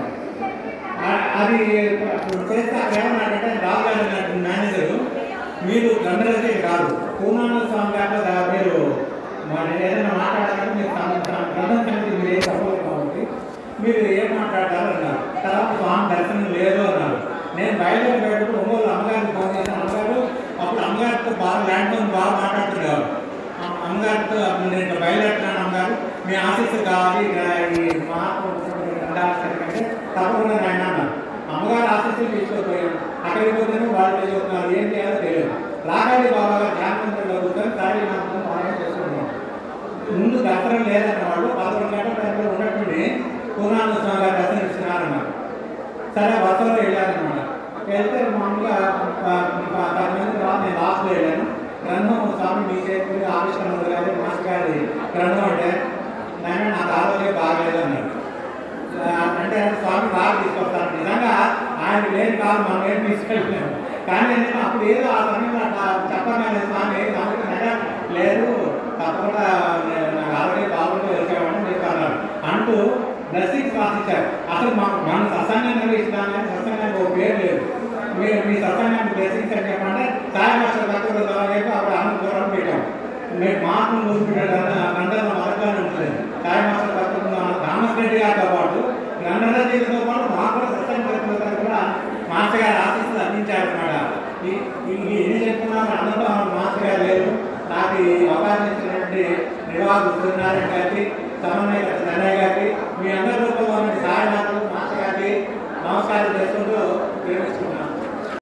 ఆ- అది చేస్తే అక్కడ ఏమన్నాడంటే రాజుగారు అన్నట్టు మేనేజరు మీరు గంధరచే కాదు పూర్ణానంద స్వామి గారిలో దా- మీరు మరి ఏదైనా మాట్లాడాలంటే మీరు తమ- తమ గ్రంథం సంగతి మీరు ఏం చెప్పలేదు కాబట్టి మీరు ఏం మాట్లాడతారు అన్నారు తర్వాత స్వామి దర్శనం లేదు అన్నారు నేను బయలుదేరేటప్పుడు ఒంగోలు అమ్మగారికి ఫోన్ చేశాను అమ్మగారు అప్పుడు అమ్మగారితో బాగా ల్యాండ్తో బాగా మాట్లాడుతున్నారు అమ్మ- అమ్మగారితో నేను ఇట్లా బయలుదేరుతున్నాను అమ్మగారు మీ ఆఫీసు కావాలి ఇక్కడ ఈ మహాత్మ కంటే తప్పకుండా నాయన అన్నారు అమ్మగారు ఆఫీసులు తీసుకుపోయాను అక్కడికి పోతేనే వాళ్ళు చెబుతున్నారు ఏం చేయాలో తెలియదు రాగాలి బాబా గారు ధ్యానమందిరంలో కూర్చొని సారీ నామం పాలన చేసుకుంటున్నాం ముందు దర్శనం లేదన్న వాళ్ళు పదకొండు గంటల టైంలో ఉన్నట్టుండి పూర్ణానంద స్వామి గారు దర్శనం ఇస్తున్నారన్నారు సరే బస్సులో వెళ్ళానమాట వెళ్తే మామూలుగా ప- ప- పది మంది తర్వాత నేను లాస్ట్లో వెళ్ళాను గ్రంథం స్వామి మీ చేతి ఆవిష్కరణ ఉంది కానీ మాస్టర్ గారి గ్రంథం అంటే నాయన నాకు ఆరోగ్యం బాగలేదు అన్నాడు ఆ, అంటే స్వామి కారు తీసుకొస్తాను నిజంగా ఆయన లేని కారు మనం ఏం తీసుకెళ్ళలేము కానీ నేను అప్పుడు ఏదో ఆ సమయంలో అట్లా చెప్పగానే స్వామి నాకు నిజంగా లేదు తప్పకుండా నేను- నాకు ఆరోగ్యం బాగుంటే వచ్చామని మీకు అన్నారు అంటూ బ్లెస్సింగ్స్ రాసిచ్చారు అసలు మాకు మన సత్సంగం నిర్వహించడానికి సత్సంగానికి ఒక పేరు లేదు మీ మీ సత్సంగానికి బ్లెస్సింగ్స్ అని చెప్పంటే సాయి మాస్టర్ తక్కువ చెప్పి అప్పుడు అనంతపురం పెట్టాం మీరు మాకు మూసిపెట్టారు గంటల మొదటిగానే ఉంటుంది సాయి మాస్టర్ తక్కువ థామస్ రెడ్డి గారితో పాటు గంటలతో పాటు మాకు కూడా సత్సంగ గారు కూడా మాస్టర్ గారు ఆశీస్సులు అందించారు అనమాట ఈ ఈ- ఈ ఎన్ని చెప్తున్నాము అందరితో మాస్టర్ గారు లేరు నాకు ఈ అవకాశం ఇచ్చినటువంటి నిర్వాహకులు సూర్యనారాయణ గారికి సమన్వయకర్త చెన్నయ్య గారికి మీ అందరి రూపంలో ఉన్న సాయి మాస్టర్ మాస్టర్ గారికి నమస్కారం చేసుకుంటూ